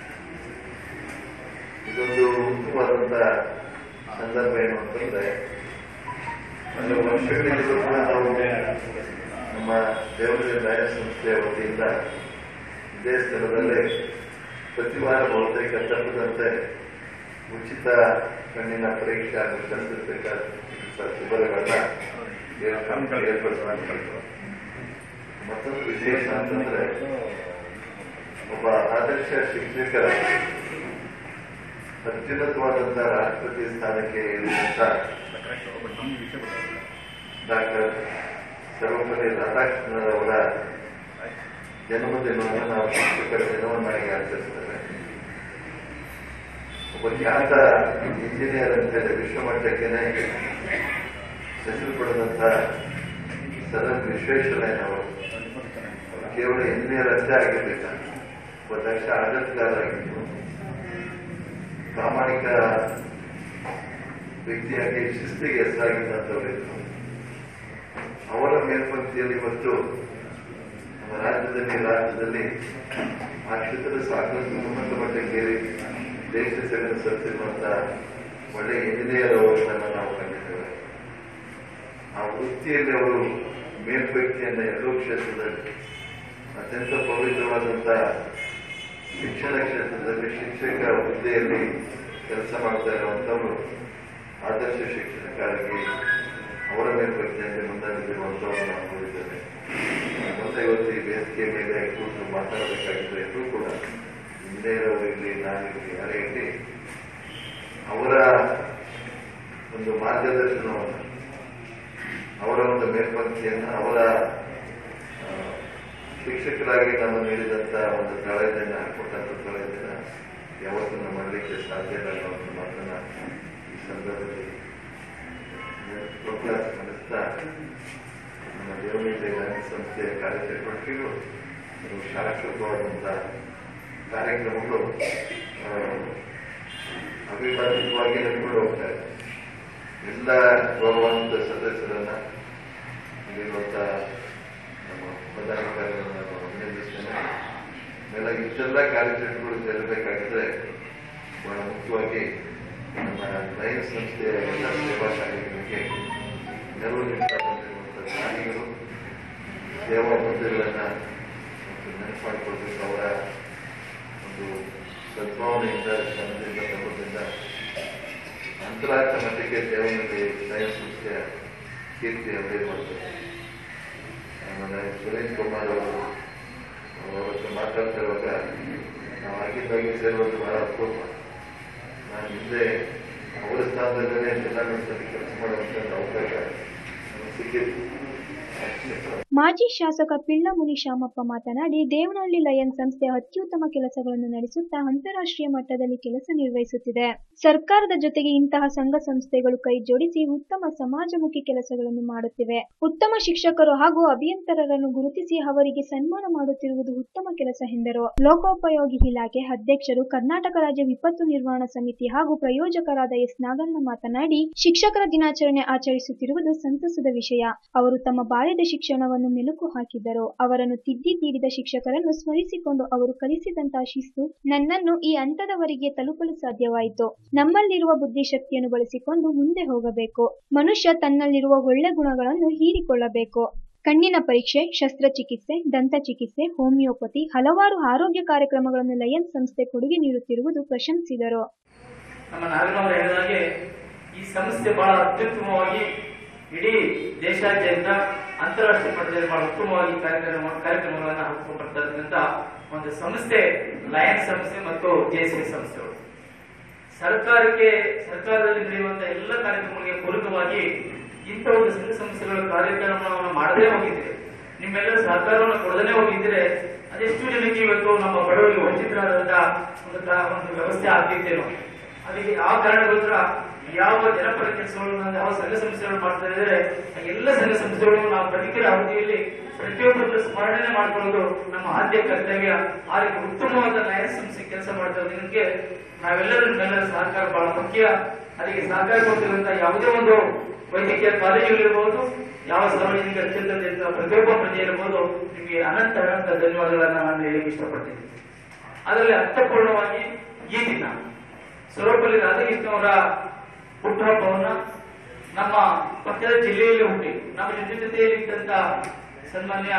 ಇದೊಂದು ಮುಖ್ಯವಾದಂಥ ಸಂದರ್ಭ ಏನು ಅಂತಂದ್ರೆ ಒಂದು ವರ್ಷಗಳಿಂದಲೂ ಕೂಡ ನಾವು ನಮ್ಮ ದೇವರ ನ್ಯಾಯ ಸಂಸ್ಥೆಯ ವತಿಯಿಂದ ಇದೇ ಸ್ಥಳದಲ್ಲಿ ಪ್ರತಿ ವಾರ ಬಹುತೇಕ ತಪ್ಪದಂತೆ ಉಚಿತ ಕಣ್ಣಿನ ಪರೀಕ್ಷೆ ಹಾಗೂ ಶಸ್ತ್ರಚಿಕಿತ್ಸಾ ಚಿಕಿತ್ಸಾ ಶಿಬಿರಗಳನ್ನ ಏರ್ಪಡಿಸ- ಏರ್ಪಡಿಸಲಾಗಿದೆ ಮತ್ತೊಂದು ವಿಶೇಷ ಅಂತಂದ್ರೆ ಒಬ್ಬ ಆದರ್ಶ ಶಿಕ್ಷಕರ ಅತ್ಯುನ್ನತವಾದಂತಹ ರಾಷ್ಟ್ರಪತಿ ಸ್ಥಾನಕ್ಕೆ ಏರಿದಂತ ಡಾಕ್ಟರ್ ಸರ್ವಪಲ್ಲಿ ರಾಧಾಕೃಷ್ಣರವರ ಜನ್ಮದಿನವನ್ನು ನಾವು ಶಿಕ್ಷಕರ ದಿನವನ್ನಾಗಿ ಆಚರಿಸ್ತೇವೆ ಒಬ್ಬ ಖ್ಯಾತ ಇಂಜಿನಿಯರ್ ಅಂತೇಳಿ ವಿಶ್ವಮಟ್ಟಕ್ಕೇನೆ ಹೆಸರು ಪಡೆದಂತ ಸರ್ ಎಂ ವಿಶ್ವೇಶ್ವರಯ್ಯನವರು ಕೇವಲ ಇಂಜಿನಿಯರ್ ಅಷ್ಟೇ ಆಗಿರಲಿಲ್ಲ ಒಬ್ಬ ದಕ್ಷ ಆಡಳಿತಗಾರರಾಗಿದ್ದು ಪ್ರಾಮಾಣಿಕ ವ್ಯಕ್ತಿಯಾಗಿ ಶಿಸ್ತಿಗೆ ಹೆಸರಾಗಿದ್ದಂಥವರಿದ್ರು ಅವರ ಮೇಲ್ಪಂಕ್ತಿಯಲ್ಲಿ ಇವತ್ತು ನಮ್ಮ ರಾಜ್ಯದಲ್ಲಿ ರಾಜ್ಯದಲ್ಲಿ ಆ ಕ್ಷೇತ್ರದ ಸಾಕಷ್ಟು ಉನ್ನತ ಮಟ್ಟಕ್ಕೇರಿ ದೇಶ ಸೇವೆ ಸಲ್ಲಿಸಿರುವಂತ ಒಳ್ಳೆ ಇಂಜಿನಿಯರ್ ಅವರನ್ನ ನಾವು ಕಂಡಿದ್ದೇವೆ ಆ ವೃತ್ತಿಯಲ್ಲಿ ಅವರು ಮೇಲ್ವ್ಯಕ್ತಿಯನ್ನ ಎರಡೂ ಕ್ಷೇತ್ರದಲ್ಲಿ ಅತ್ಯಂತ ಪವಿತ್ರವಾದಂತ ಶಿಕ್ಷಣ ಕ್ಷೇತ್ರದಲ್ಲಿ ಶಿಕ್ಷಕ ಹುದ್ದೆಯಲ್ಲಿ ಕೆಲಸ ಮಾಡ್ತಾ ಇರುವಂತವರು ಆದರ್ಶ ಶಿಕ್ಷಣಕ್ಕಾಗಿ ಅವರ ಮೇಲ್ವ್ಯಕ್ತಿಯಲ್ಲಿ ಮುಂದಾಗಿರುವಂತವರು ನಾವು ನೋಡಿದ್ದೇವೆ ಮುಂದೆ ಇವತ್ತು ಈ ವೇದಿಕೆ ಮೇಲೆ ಕೂತು ಮಾತಾಡಬೇಕಾಗಿದ್ರೆ ಎಲ್ಲರೂ ಕೂಡ ಇಂಜಿನಿಯರ್ ಅವರಿರಲಿ ನಾನಿರಲಿ ಯಾರೇ ಇರಲಿ ಅವರ ಒಂದು ಮಾರ್ಗದರ್ಶನವನ್ನು ಅವರ ಒಂದು ಮೇಲ್ಪಂಕ್ತಿಯನ್ನು ಅವರ ಆ, ಶಿಕ್ಷಕರಾಗಿ ನಾವು ನೀಡಿದಂತ ಒಂದು ತಳದಿಂದ ಕೊಟ್ಟಂತ ತಳದಿಂದ ಯಾವತ್ತೂ ಮಾಡಲಿಕ್ಕೆ ಸಾಧ್ಯ ಇಲ್ಲ ಅನ್ನೋ ಒಂದು ಮಾತನ್ನ ಈ ಸಂದರ್ಭದಲ್ಲಿ ಪ್ರೋತ್ಸಾಹ ನಡೆಸ್ತಾ ನಮ್ಮ ದೇವನೀತಿ ಗಾಂಧಿ ಸಂಸ್ಥೆಯ ಕಾರ್ಯಚಟುವಟಿಕೆಗಳು ಇವು ಶಾಶ್ವತವಾದಂಥ ಕಾರ್ಯಕ್ರಮಗಳು ಆ, ಅವಿಭಾಜಿತವಾಗಿ ನಡ್ಕೊಂಡು ಹೋಗ್ತಾ ಇದೆ ಎಲ್ಲ ಗೌರವಾನ್ವಿತ ಸದಸ್ಯರನ್ನ ಇಲ್ಲಿರುವಂತ ನಮ್ಮ ಪದಾಧಿಕಾರಿಗಳನ್ನ ನಾನು ಅಭಿನಂದಿಸ್ತೇನೆ ಆಮೇಲೆ ಇಷ್ಟೆಲ್ಲ ಕಾರ್ಯಚಟುವಟಿಕೆಗಳು ಜರಬೇಕಾಗಿದ್ರೆ ಬಹಳ ಮುಖ್ಯವಾಗಿ ನಮ್ಮ ಲಯನ್ಸ್ ಸಂಸ್ಥೆಯ ಎಲ್ಲ ಸೇವಾ ಕಾರ್ಯಗಳಿಗೆ ನೆರವು ನೀಡ್ತಾ ಬಂದಿರುವಂಥ ದಾನಿಗಳು ಸೇವಾ ಮಂದಿರಗಳನ್ನ ಮತ್ತು ನೆನಪು ಮಾಡಿಕೊಳ್ಬೇಕು ಅವರ ಒಂದು ಸದ್ಭಾವನೆಯಿಂದ ಶ್ರಮದಿಂದ ತಗೋದ್ರಿಂದ ಅಂತಾರಾಷ್ಟ್ರೀಯ ಮಟ್ಟಕ್ಕೆ ದೇವನಲ್ಲಿ ಲಯನ್ಸ್ ಸಂಸ್ಥೆಯ ಕೀರ್ತಿ ಅವರೇ ಮಾಡ್ತಾರೆ ಆಮೇಲೆ ಸುರೇಶ್ ಕುಮಾರ್ ಅವರು ಅವರ ಹತ್ರ ಮಾತಾಡ್ತಾ ಇರುವಾಗ ನಾವು ಆಗಿದ್ದಾಗಿ ಸೇರೋದು ಬಹಳ ಅಪರೂಪ ನಾನು ಹಿಂದೆ ಅವರ ಸ್ಥಾನದಲ್ಲೇ ಜಿಲ್ಲಾ ಮಟ್ಟದಲ್ಲಿ ಕೆಲಸ ಮಾಡುವಂತ ಒಂದು ಅವಕಾಶ ನಮಗೆ ಸಿಕ್ಕಿತ್ತು ಮಾಜಿ ಶಾಸಕ ಪಿಳ್ಳಮುನಿ ಶಾಮಪ್ಪ ಮಾತನಾಡಿ ದೇವನಹಳ್ಳಿ ಲಯನ್ ಸಂಸ್ಥೆ ಅತ್ಯುತ್ತಮ ಕೆಲಸಗಳನ್ನು ನಡೆಸುತ್ತಾ ಅಂತಾರಾಷ್ಟ್ರೀಯ ಮಟ್ಟದಲ್ಲಿ ಕೆಲಸ ನಿರ್ವಹಿಸುತ್ತಿದೆ ಸರ್ಕಾರದ ಜೊತೆಗೆ ಇಂತಹ ಸಂಘ ಸಂಸ್ಥೆಗಳು ಕೈ ಜೋಡಿಸಿ ಉತ್ತಮ ಸಮಾಜಮುಖಿ ಕೆಲಸಗಳನ್ನು ಮಾಡುತ್ತಿವೆ ಉತ್ತಮ ಶಿಕ್ಷಕರು ಹಾಗೂ ಅಭಿಯಂತರರನ್ನು ಗುರುತಿಸಿ ಅವರಿಗೆ ಸನ್ಮಾನ ಮಾಡುತ್ತಿರುವುದು ಉತ್ತಮ ಕೆಲಸ ಎಂದರು ಲೋಕೋಪಯೋಗಿ ಇಲಾಖೆ ಅಧ್ಯಕ್ಷರು ಕರ್ನಾಟಕ ರಾಜ್ಯ ವಿಪತ್ತು ನಿರ್ವಹಣಾ ಸಮಿತಿ ಹಾಗೂ ಪ್ರಯೋಜಕರಾದ ಎಸ್ ನಾಗಣ್ಣ ಮಾತನಾಡಿ ಶಿಕ್ಷಕರ ದಿನಾಚರಣೆ ಆಚರಿಸುತ್ತಿರುವುದು ಸಂತಸದ ವಿಷಯ ಅವರು ತಮ್ಮ ಬಾಲ್ಯದ ಶಿಕ್ಷಣವನ್ನು ಮೆಲುಕು ಹಾಕಿದ್ದರು ಅವರನ್ನು ತಿದ್ದಿ ತೀಡಿದ ಶಿಕ್ಷಕರನ್ನು ಸ್ಮರಿಸಿಕೊಂಡು ಅವರು ಕಲಿಸಿದಂತಹ ಶಿಸ್ತು ನನ್ನನ್ನು ಈ ಹಂತದವರೆಗೆ ತಲುಪಲು ಸಾಧ್ಯವಾಯಿತು ನಮ್ಮಲ್ಲಿರುವ ಬುದ್ಧಿಶಕ್ತಿಯನ್ನು ಬಳಸಿಕೊಂಡು ಮುಂದೆ ಹೋಗಬೇಕು ಮನುಷ್ಯ ತನ್ನಲ್ಲಿರುವ ಒಳ್ಳೆ ಗುಣಗಳನ್ನು ಹೀರಿಕೊಳ್ಳಬೇಕು ಕಣ್ಣಿನ ಪರೀಕ್ಷೆ ಶಸ್ತ್ರಚಿಕಿತ್ಸೆ ದಂತ ಚಿಕಿತ್ಸೆ ಹೋಮಿಯೋಪತಿ ಹಲವಾರು ಆರೋಗ್ಯ ಕಾರ್ಯಕ್ರಮಗಳನ್ನು ಲಯನ್ಸ್ ಸಂಸ್ಥೆ ಕೊಡುಗೆ ನೀಡುತ್ತಿರುವುದು ಪ್ರಶಂಸಿದರು ನಮ್ಮ ನಾಗನವರು ಹೇಳಿದಾಗೆ ಈ ಸಂಸ್ಥೆ ಬಹಳ ಅತ್ಯುತ್ತಮವಾಗಿ ಇಡೀ ದೇಶಾದ್ಯಂತ ಅಂತಾರಾಷ್ಟ್ರೀಯ ಮಟ್ಟದಲ್ಲಿ ಬಹಳ ಉತ್ತಮವಾಗಿ ಕಾರ್ಯಕ್ರಮ ಕಾರ್ಯಕ್ರಮಗಳನ್ನು ಹಾಕಿಕೊಂಡು ಬರ್ತಾ ಇರ್ತಕ್ಕಂಥ ಒಂದು ಸಂಸ್ಥೆ ಲಯನ್ಸ್ ಸಂಸ್ಥೆ ಮತ್ತು ಜೆಎಸ್ಎಸ್ ಸಂಸ್ಥೆಗಳು ಸರ್ಕಾರಕ್ಕೆ ಸರ್ಕಾರದಲ್ಲಿ ನಡೆಯುವಂತಹ ಎಲ್ಲ ಕಾರ್ಯಕ್ರಮಗಳಿಗೆ ಪೂರಕವಾಗಿ ಇಂಥ ಒಂದು ಸಂಘ ಸಂಸ್ಥೆಗಳ ಕಾರ್ಯಕ್ರಮವನ್ನು ಮಾಡದೇ ಹೋಗಿದ್ರೆ ನಿಮ್ಮೆಲ್ಲರ ಸಹಕಾರವನ್ನು ಕೊಡದೇ ಹೋಗಿದ್ರೆ ಅದೆಷ್ಟು ಜನಕ್ಕೆ ಇವತ್ತು ನಮ್ಮ ಬಡವರಿಗೆ ವಂಚಿತರಾದಂತಹ ಒಂದು ಕಾ- ಒಂದು ವ್ಯವಸ್ಥೆ ಆಗ್ತಿದ್ದೇನೋ ಅದಕ್ಕೆ ಯಾವ ಕಾರಣಗೋಸ್ಕರ ಯಾವ ಜನಪರ ಕೆಲಸಗಳನ್ನು ಯಾವ ಸಂಘ ಸಂಸ್ಥೆಗಳು ಮಾಡ್ತಾ ಇದ್ದಾರೆ ಆ ಎಲ್ಲ ಸಂಘ ಸಂಸ್ಥೆಗಳು ನಾವು ಬದುಕಿನ ಅವಧಿಯಲ್ಲಿ ಪ್ರತಿಯೊಬ್ಬರು ಸ್ಮರಣೆ ಮಾಡ್ಕೊಳ್ಳೋದು ನಮ್ಮ ಆದ್ಯ ಕರ್ತವ್ಯ ಆ ರೀತಿ ಉತ್ತಮವಾದ ನ್ಯಾಯ ಸಂಸ್ಥೆ ಕೆಲಸ ಮಾಡ್ತಾ ಇರೋದಕ್ಕೆ ನಾವೆಲ್ಲರೂ ನಿಮ್ಮೆಲ್ಲರ ಸಹಕಾರ ಬಹಳ ಮುಖ್ಯ ಅದಕ್ಕೆ ಸಹಕಾರ ಕೊಟ್ಟಿರುವಂತಹ ಯಾವುದೇ ಒಂದು ವೈದ್ಯಕೀಯ ಕಾಲೇಜುಗಳಿರ್ಬೋದು ಯಾವ ಸಾರ್ವಜನಿಕ ಕ್ಷೇತ್ರದಿಂದ ಪ್ರತಿಯೊಬ್ಬ ಪ್ರಜೆ ಇರಬಹುದು ನಿಮಗೆ ಅನಂತ ಅನಂತ ಧನ್ಯವಾದಗಳನ್ನ ನಾನು ಹೇಳಕ್ಕೆ ಇಷ್ಟಪಡ್ತೀನಿ ಅದರಲ್ಲಿ ಅರ್ಥಪೂರ್ಣವಾಗಿ ಈ ದಿನ ಸರ್ವಪಲ್ಲಿ ರಾಧಾಕೃಷ್ಣವರ ಹುಟ್ಟುಹಬ್ಬವನ್ನ ನಮ್ಮ ಪಕ್ಕದ ಜಿಲ್ಲೆಯಲ್ಲಿ ಹುಟ್ಟಿ ನಮ್ಮ ಜೊತೆ ಜೊತೆಯಲ್ಲಿ ಇದ್ದಂತ ಸನ್ಮಾನ್ಯ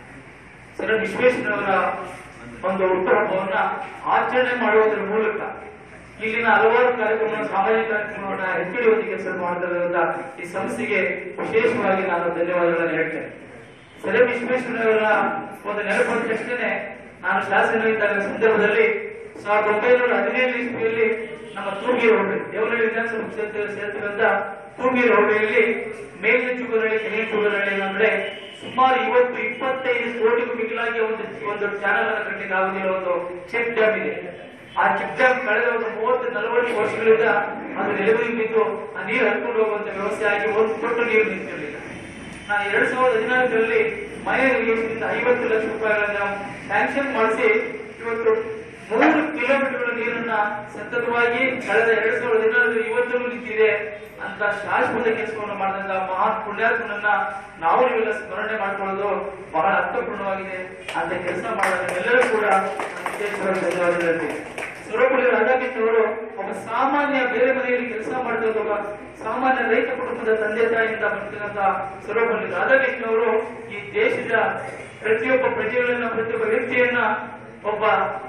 ಸರ್ ವಿಶ್ವೇಶ್ವರವರ ಒಂದು ಹುಟ್ಟುಹಬ್ಬವನ್ನ ಆಚರಣೆ ಮಾಡುವುದರ ಮೂಲಕ ಇಲ್ಲಿನ ಹಲವಾರು ಕಾರ್ಯಕ್ರಮ ಸಾಮಾಜಿಕ ಕಾರ್ಯಕ್ರಮವನ್ನ ಎತ್ತಿಡುವಂತ ಕೆಲಸ ಮಾಡಿರೋದ್ರಿಂದ ಈ ಸಂಸ್ಥೆಗೆ ವಿಶೇಷವಾಗಿ ನಾನು ಧನ್ಯವಾದಗಳನ್ನು ಹೇಳ್ತೇನೆ ಸರ್ ವಿಶ್ವೇಶ್ವರಯವರ ಒಂದು ನೆನಪು ತಕ್ಷಣ ನಾನು ಶಾಸನ ಇದ್ದಾಗ ಸಂದರ್ಭದಲ್ಲಿ ಸಾವಿರದ ಒಂಬೈನೂರ ಹದಿನೇಳು ಇಸ್ವಿಯಲ್ಲಿ ನಮ್ಮ ತೂಗೀರು ಹೋಬಳಿ ದೇವನಹಳ್ಳಿ ವಿಧಾನಸಭಾ ಕ್ಷೇತ್ರ ಸೇರ್ತಕ್ಕಂಥ ತೂಗೀರು ಹೋಬಳಿಯಲ್ಲಿ ಮೇಲಿನ ಚುಗನಹಳ್ಳಿ ಕೆಳಗಿನ ಚುಗನಹಳ್ಳಿ ಅಂದ್ರೆ ಸುಮಾರು ಇವತ್ತು ಇಪ್ಪತ್ತೈದು ಕೋಟಿಗೂ ಮಿಗಿಲಾಗಿ ಒಂದು ಒಂದು ಚಾನಲ್ ಅನ್ನು ಕಟ್ಟಲಿಕ್ಕೆ ಆಗುದಿಲ್ಲ ಒಂದು ಚೆಕ್ ಡ್ಯಾಮ್ ಇದೆ ಆ ಚೆಕ್ ಡ್ಯಾಮ್ ಕಳೆದ ಒಂದು ಮೂವತ್ತು ನಲವತ್ತು ವರ್ಷಗಳಿಂದ ಅದು ನೆಲಗುದಿಗೆ ಬಿದ್ದು ಆ ನೀರು ಹತ್ಕೊಂಡು ಹೋಗುವಂತ ವ್ಯವಸ್ಥೆ ಆಗಿ ಒಂದು ತೊಟ್ಟು ನೀರು ನಿಂತಿರಲಿಲ್ಲ ನಾನು ಎರಡ್ ಸಾವಿರದ ಹದಿನಾಲ್ಕರಲ್ಲಿ ಮನೆ ಯೋಜನೆಯಿಂದ ಐವತ್ತು ಲಕ್ಷ ರೂಪಾಯಿಗಳನ್ನ ಸ್ಯಾಂಕ್ಷನ್ ಮಾಡಿಸಿ ಇವತ್ತು ಮೂರು ಕಿಲೋಮೀಟರ್ ನೀರನ್ನ ಸತತವಾಗಿ ಕಳೆದ ಎರಡ್ ಸಾವಿರದ ಹದಿನಾಲ್ಕರಲ್ಲಿ ಇವತ್ತೂ ನಿಂತಿದೆ ಅಂತ ಶಾಶ್ವತ ಕೆಲಸವನ್ನು ಮಾಡಿದಂತ ಮಹಾನ್ ಪುಣ್ಯಾತ್ಮನನ್ನ ನಾವು ನೀವೆಲ್ಲ ಸ್ಮರಣೆ ಮಾಡ್ಕೊಳ್ಳೋದು ಬಹಳ ಅರ್ಥಪೂರ್ಣವಾಗಿದೆ ಅಂತ ಕೆಲಸ ಮಾಡೋದು ಎಲ್ಲರೂ ಕೂಡ ನಾನು ವಿಶೇಷವಾಗಿ ಧನ್ಯವಾದ ಹೇಳ್ತೀನಿ ಸುರಪುರದ ರಾಧಾಕೃಷ್ಣವರು ಒಬ್ಬ ಸಾಮಾನ್ಯ ಬೇರೆ ಮನೆಯಲ್ಲಿ ಕೆಲಸ ಮಾಡ್ತಿದ್ದ ಒಬ್ಬ ಸಾಮಾನ್ಯ ರೈತ ಕುಟುಂಬದ ತಂದೆ ತಾಯಿಯಿಂದ ಬರ್ತಿರಂತ ಸುರಪುರದ ರಾಧಾಕೃಷ್ಣ ಅವರು ಈ ದೇಶದ ಪ್ರತಿಯೊಬ್ಬ ಪ್ರಜೆಗಳನ್ನ ಪ್ರತಿಯೊಬ್ಬ ವ್ಯಕ್ತಿಯನ್ನ ಒಬ್ಬ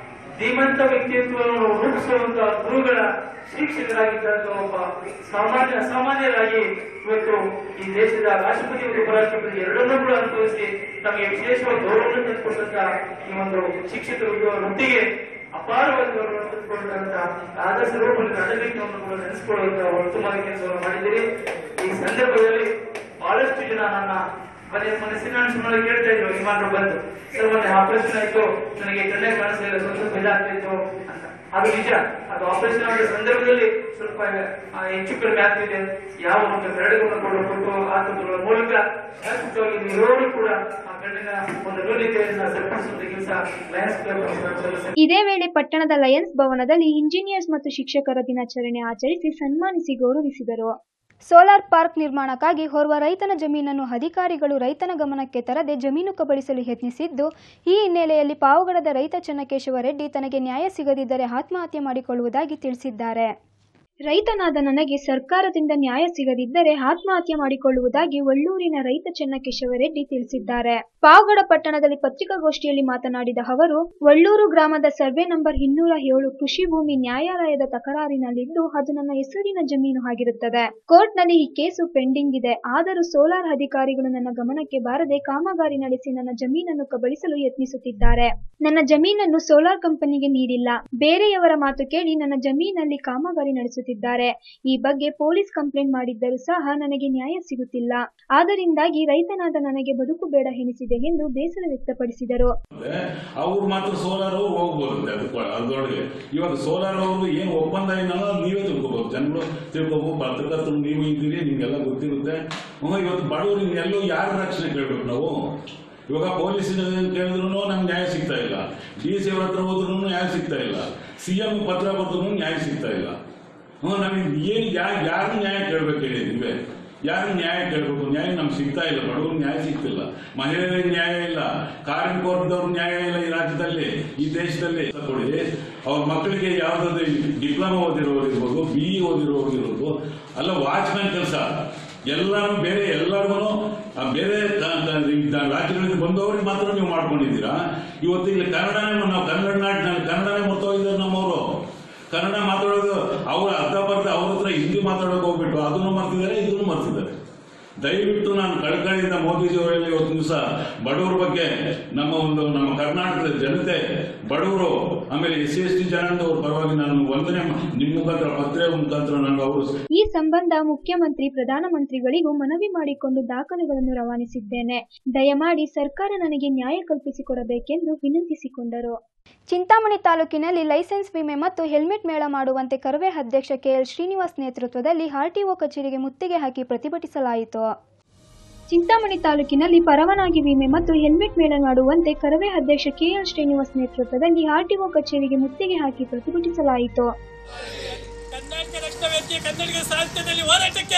ಧೀಮಂತ ವ್ಯಕ್ತಿತ್ವವನ್ನು ರೂಪಿಸುವಂತ ಗುರುಗಳ ಶಿಕ್ಷಕರಾಗಿದ್ದಂತ ಒಬ್ಬ ಸಾಮಾನ್ಯ ಅಸಾಮಾನ್ಯರಾಗಿ ಇವತ್ತು ಈ ದೇಶದ ರಾಷ್ಟ್ರಪತಿ ಮತ್ತು ಉಪರಾಷ್ಟ್ರಪತಿ ಎರಡನ್ನೂ ಕೂಡ ಅನುಭವಿಸಿ ತಮಗೆ ವಿಶೇಷವಾದ ಗೌರವವನ್ನು ತಂದುಕೊಂಡಂತ ಈ ಒಂದು ಶಿಕ್ಷಕರು ವೃತ್ತಿಗೆ ಅಪಾರವಾದ ಗೌರವವನ್ನು ತಂದುಕೊಂಡಂತ ಆದ ಸರ್ವಪಲ್ಲಿ ರಾಜಕೀಯವನ್ನು ಕೂಡ ನೆನೆಸಿಕೊಳ್ಳುವಂತ ಉತ್ತಮವಾದ ಕೆಲಸವನ್ನು ಮಾಡಿದ್ದೀರಿ ಈ ಸಂದರ್ಭದಲ್ಲಿ ಬಹಳಷ್ಟು ಜನ ನನ್ನ ಮನೆ ಮನಸ್ಸಿನ ಅನಿಸಿಕೊಂಡು ಕೇಳ್ತಾ ಇದ್ರು ವಿಮಾನರು ಬಂದು ಸರ್ ಮೊನ್ನೆ ಆಪರೇಷನ್ ಆಯ್ತು ನನಗೆ ಕಣ್ಣೇ ಕಾಣಿಸ್ತಾ ಇಲ್ಲ ಸ್ವಲ್ಪ ಸ್ವಲ್ಪ ಇದಾಗ್ತಿತ್ತು ಅಂತ ಅದು ನಿಜ ಅದು ಆಪರೇಷನ್ ಆದ ಸಂದರ್ಭದಲ್ಲಿ ಸ್ವಲ್ಪ ಆ, ಹೆಚ್ಚು ಕಡಿಮೆ ಆಗ್ತಿದೆ ಯಾವ ಒಂದು ಬೆರಳುಗಳನ್ನು ಕೂಡ ಕೊಟ್ಟು ಆತುಗಳ ಮೂಲಕ ಶಾಶ್ವತವಾಗಿ ನೀರೋರು ಕೂಡ ಆ ಕಣ್ಣಿನ ಒಂದು ನ್ಯೂನತೆಯನ್ನ ಸರಿಪಡಿಸುವಂತ ಕೆಲಸ ಲಯನ್ಸ್ ಕ್ಲಬ್ ಇದೇ ವೇಳೆ ಪಟ್ಟಣದ ಲಯನ್ಸ್ ಭವನದಲ್ಲಿ ಇಂಜಿನಿಯರ್ಸ್ ಮತ್ತು ಶಿಕ್ಷಕರ ದಿನಾಚರಣೆ ಆಚರಿಸಿ ಸನ್ಮಾನಿಸಿ ಗೌರವಿಸಿದರು ಸೋಲಾರ್ ಪಾರ್ಕ್ ನಿರ್ಮಾಣಕ್ಕಾಗಿ ಓರ್ವ ರೈತನ ಜಮೀನನ್ನು ಅಧಿಕಾರಿಗಳು ರೈತನ ಗಮನಕ್ಕೆ ತರದೆ ಜಮೀನು ಕಬಳಿಸಲು ಯತ್ನಿಸಿದ್ದು ಈ ಹಿನ್ನೆಲೆಯಲ್ಲಿ ಪಾವಗಡದ ರೈತ ಚನ್ನಕೇಶವ ರೆಡ್ಡಿ ತನಗೆ ನ್ಯಾಯ ಸಿಗದಿದ್ದರೆ ಆತ್ಮಹತ್ಯೆ ಮಾಡಿಕೊಳ್ಳುವುದಾಗಿ ತಿಳಿಸಿದ್ದಾರೆ ರೈತನಾದ ನನಗೆ ಸರ್ಕಾರದಿಂದ ನ್ಯಾಯ ಸಿಗದಿದ್ದರೆ ಆತ್ಮಹತ್ಯೆ ಮಾಡಿಕೊಳ್ಳುವುದಾಗಿ ಒಳ್ಳೂರಿನ ರೈತ ಚೆನ್ನಕೇಶವ ರೆಡ್ಡಿ ತಿಳಿಸಿದ್ದಾರೆ ಪಾವಗಡ ಪಟ್ಟಣದಲ್ಲಿ ಪತ್ರಿಕಾಗೋಷ್ಠಿಯಲ್ಲಿ ಮಾತನಾಡಿದ ಅವರು ಒಳ್ಳೂರು ಗ್ರಾಮದ ಸರ್ವೆ ನಂಬರ್ ಇನ್ನೂರ ಏಳು ಕೃಷಿ ಭೂಮಿ ನ್ಯಾಯಾಲಯದ ತಕರಾರಿನಲ್ಲಿದ್ದು ಅದು ನನ್ನ ಹೆಸರಿನ ಜಮೀನು ಆಗಿರುತ್ತದೆ ಕೋರ್ಟ್ನಲ್ಲಿ ಈ ಕೇಸು ಪೆಂಡಿಂಗ್ ಇದೆ ಆದರೂ ಸೋಲಾರ್ ಅಧಿಕಾರಿಗಳು ನನ್ನ ಗಮನಕ್ಕೆ ಬಾರದೆ ಕಾಮಗಾರಿ ನಡೆಸಿ ನನ್ನ ಜಮೀನನ್ನು ಕಬಳಿಸಲು ಯತ್ನಿಸುತ್ತಿದ್ದಾರೆ ನನ್ನ ಜಮೀನನ್ನು ಸೋಲಾರ್ ಕಂಪನಿಗೆ ನೀಡಿಲ್ಲ ಬೇರೆಯವರ ಮಾತು ಕೇಳಿ ನನ್ನ ಜಮೀನಲ್ಲಿ ಕಾಮಗಾರಿ ನಡೆಸುತ್ತಿದ್ದಾರೆ ಈ ಬಗ್ಗೆ ಪೊಲೀಸ್ ಕಂಪ್ಲೇಂಟ್ ಮಾಡಿದ್ದರೂ ಸಹ ನನಗೆ ನ್ಯಾಯ ಸಿಗುತ್ತಿಲ್ಲ ಆದ್ದರಿಂದಾಗಿ ರೈತನಾದ ನನಗೆ ಬದುಕು ಬೇಡ ಎನಿಸಿದೆ ಎಂದು ಬೇಸರ ವ್ಯಕ್ತಪಡಿಸಿದರು ಅವ್ರು ಮಾತ್ರ ಸೋಲಾರ್ ಅವ್ರು ಹೋಗ್ಬೋದು ಅದಕ್ಕೆ ಅದ್ರೊಳಗೆ ಇವಾಗ ಸೋಲಾರ್ ಅವ್ರದ್ದು ಏನು ಒಪ್ಪಂದ ಏನಲ್ಲ ಅದ್ ನೀವೇ ತಿಳ್ಕೊಬೋದು ಜನಗಳು ತಿಳ್ಕೊಬೋದು ಪತ್ರಕರ್ತರು ನೀವು ಇದ್ದೀರಿ ನಿಮ್ಗೆಲ್ಲ ಗೊತ್ತಿರುತ್ತೆ ಹ್ಮ್, ಇವತ್ತು ಬಡವರಿಗೆ ಎಲ್ಲೋ ಯಾರ ರಕ್ಷಣೆ ಕೇಳ್ಬೇಕು ನಾವು ಇವಾಗ ಪೊಲೀಸ್ ಕೇಳಿದ್ರು ನಮ್ಗೆ ನ್ಯಾಯ ಸಿಗ್ತಾ ಇಲ್ಲ ಡಿ ಸಿ ಅವ್ರ ಹತ್ರ ಹೋದ್ರು ನ್ಯಾಯ ಸಿಗ್ತಾ ಇಲ್ಲ ಸಿ ಎಂ ಪತ್ರ ಬರೆದ್ರು ನ್ಯಾಯ ಸಿಗ್ತಾ ಇಲ್ಲ ಹ್ಞೂ ನಮಗೆ ಏನು ಯಾರು ಯಾರು ನ್ಯಾಯ ಕೇಳ್ಬೇಕು ಹೇಳಿ ನೀವೇ ಯಾರು ನ್ಯಾಯ ಕೇಳಬೇಕು ನ್ಯಾಯ ನಮ್ಗೆ ಸಿಗ್ತಾ ಇಲ್ಲ ಬಡವರು ನ್ಯಾಯ ಸಿಗ್ತಿಲ್ಲ ಮಹಿಳೆಯರಿಗೆ ನ್ಯಾಯ ಇಲ್ಲ ಕಾರ್ಮಿಕ ವರ್ಗದವ್ರ ನ್ಯಾಯ ಇಲ್ಲ ಈ ರಾಜ್ಯದಲ್ಲಿ ಈ ದೇಶದಲ್ಲಿ ಕೊಡಿ ಅವ್ರ ಮಕ್ಕಳಿಗೆ ಯಾವ್ದಾದ್ರು ಡಿಪ್ಲೊಮಾ ಓದಿರೋರು ಇರ್ಬೋದು ಬಿ ಇ ಓದಿರೋರು ಇರ್ಬೋದು ಅಲ್ಲ ವಾಚ್ಮ್ಯಾನ್ ಕೆಲಸ ಎಲ್ಲಾನು ಬೇರೆ ಎಲ್ಲರಿಗೂ ಬೇರೆ ಕ- ಕ- ಈ ದ- ರಾಜ್ಯಗಳಿಂದ ಬಂದವ್ರಿಗೆ ಮಾತ್ರ ನೀವು ಮಾಡ್ಕೊಂಡಿದ್ದೀರಾ ಇವತ್ತು ಇಲ್ಲಿ ಕನ್ನಡನೇ ನಾವು ಕನ್ನಡ ನಾಡಿನಲ್ಲಿ ಕನ್ನಡನೇ ಮರ್ತೋಗಿದ್ದಾರೆ ನಮ್ಮವರು ಕನ್ನಡ ಮಾತಾಡೋದು ಅವ್ರ ಅರ್ಧ ಬರ್ಧ ಅವ್ರ ಹತ್ರ ಹಿಂದಿ ಮಾತಾಡೋಕೆ ಹೋಗ್ಬಿಟ್ಟು ಅದನ್ನು ಮರ್ತಿದ್ದಾರೆ ಇದನ್ನು ಮರ್ತಿದ್ದಾರೆ ದಯವಿಟ್ಟು ನಾನು ಕಳಕಳಿಯಿಂದ ಮೋದಿಜಿ ಅವರಲ್ಲಿ ಇವತ್ತು ದಿವಸ ಬಡವರ ಬಗ್ಗೆ ನಮ್ಮ ಒಂದು ನಮ್ಮ ಕರ್ನಾಟಕದ ಜನತೆ ಬಡವರು ಆಮೇಲೆ ಎಸ್ ಸಿ ಎಸ್ ಟಿ ಜನಾಂಗದವ್ರ ಪರವಾಗಿ ನಾನು ವಂದನೆ ಮಾ- ನಿಮ್ಮ ಮುಖಾಂತರ ಪತ್ರ ಮುಖಾಂತರ ನನಗೆ ಅವರು ಈ ಸಂಬಂಧ ಮುಖ್ಯಮಂತ್ರಿ ಪ್ರಧಾನಮಂತ್ರಿಗಳಿಗೂ ಮನವಿ ಮಾಡಿಕೊಂಡು ದಾಖಲೆಗಳನ್ನು ರವಾನಿಸಿದ್ದೇನೆ ದಯಮಾಡಿ ಸರ್ಕಾರ ನನಗೆ ನ್ಯಾಯ ಕಲ್ಪಿಸಿಕೊಡಬೇಕೆಂದು ವಿನಂತಿಸಿಕೊಂಡರು ಚಿಂತಾಮಣಿ ತಾಲೂಕಿನಲ್ಲಿ ಲೈಸೆನ್ಸ್ ವಿಮೆ ಮತ್ತು ಹೆಲ್ಮೆಟ್ ಮೇಳ ಮಾಡುವಂತೆ ಕರವೇ ಅಧ್ಯಕ್ಷ ಕೆಎಲ್ ಶ್ರೀನಿವಾಸ್ ನೇತೃತ್ವದಲ್ಲಿ ಆರ್ಟಿಒ ಕಚೇರಿಗೆ ಮುತ್ತಿಗೆ ಹಾಕಿ ಪ್ರತಿಭಟಿಸಲಾಯಿತು ಚಿಂತಾಮಣಿ ತಾಲೂಕಿನಲ್ಲಿ ಪರವಾನಗಿ ವಿಮೆ ಮತ್ತು ಹೆಲ್ಮೆಟ್ ಮೇಳ ಮಾಡುವಂತೆ ಕರವೇ ಅಧ್ಯಕ್ಷ ಕೆಎಲ್ ಶ್ರೀನಿವಾಸ್ ನೇತೃತ್ವದಲ್ಲಿ ಆರ್ಟಿಒ ಕಚೇರಿಗೆ ಮುತ್ತಿಗೆ ಹಾಕಿ ಪ್ರತಿಭಟಿಸಲಾಯಿತು ಕರ್ನಾಟಕ ರಕ್ಷಣಾ ವೇದಿಕೆ ಕನ್ನಡಿಗ ಸಾಹಿತ್ಯದಲ್ಲಿ ಹೋರಾಟಕ್ಕೆ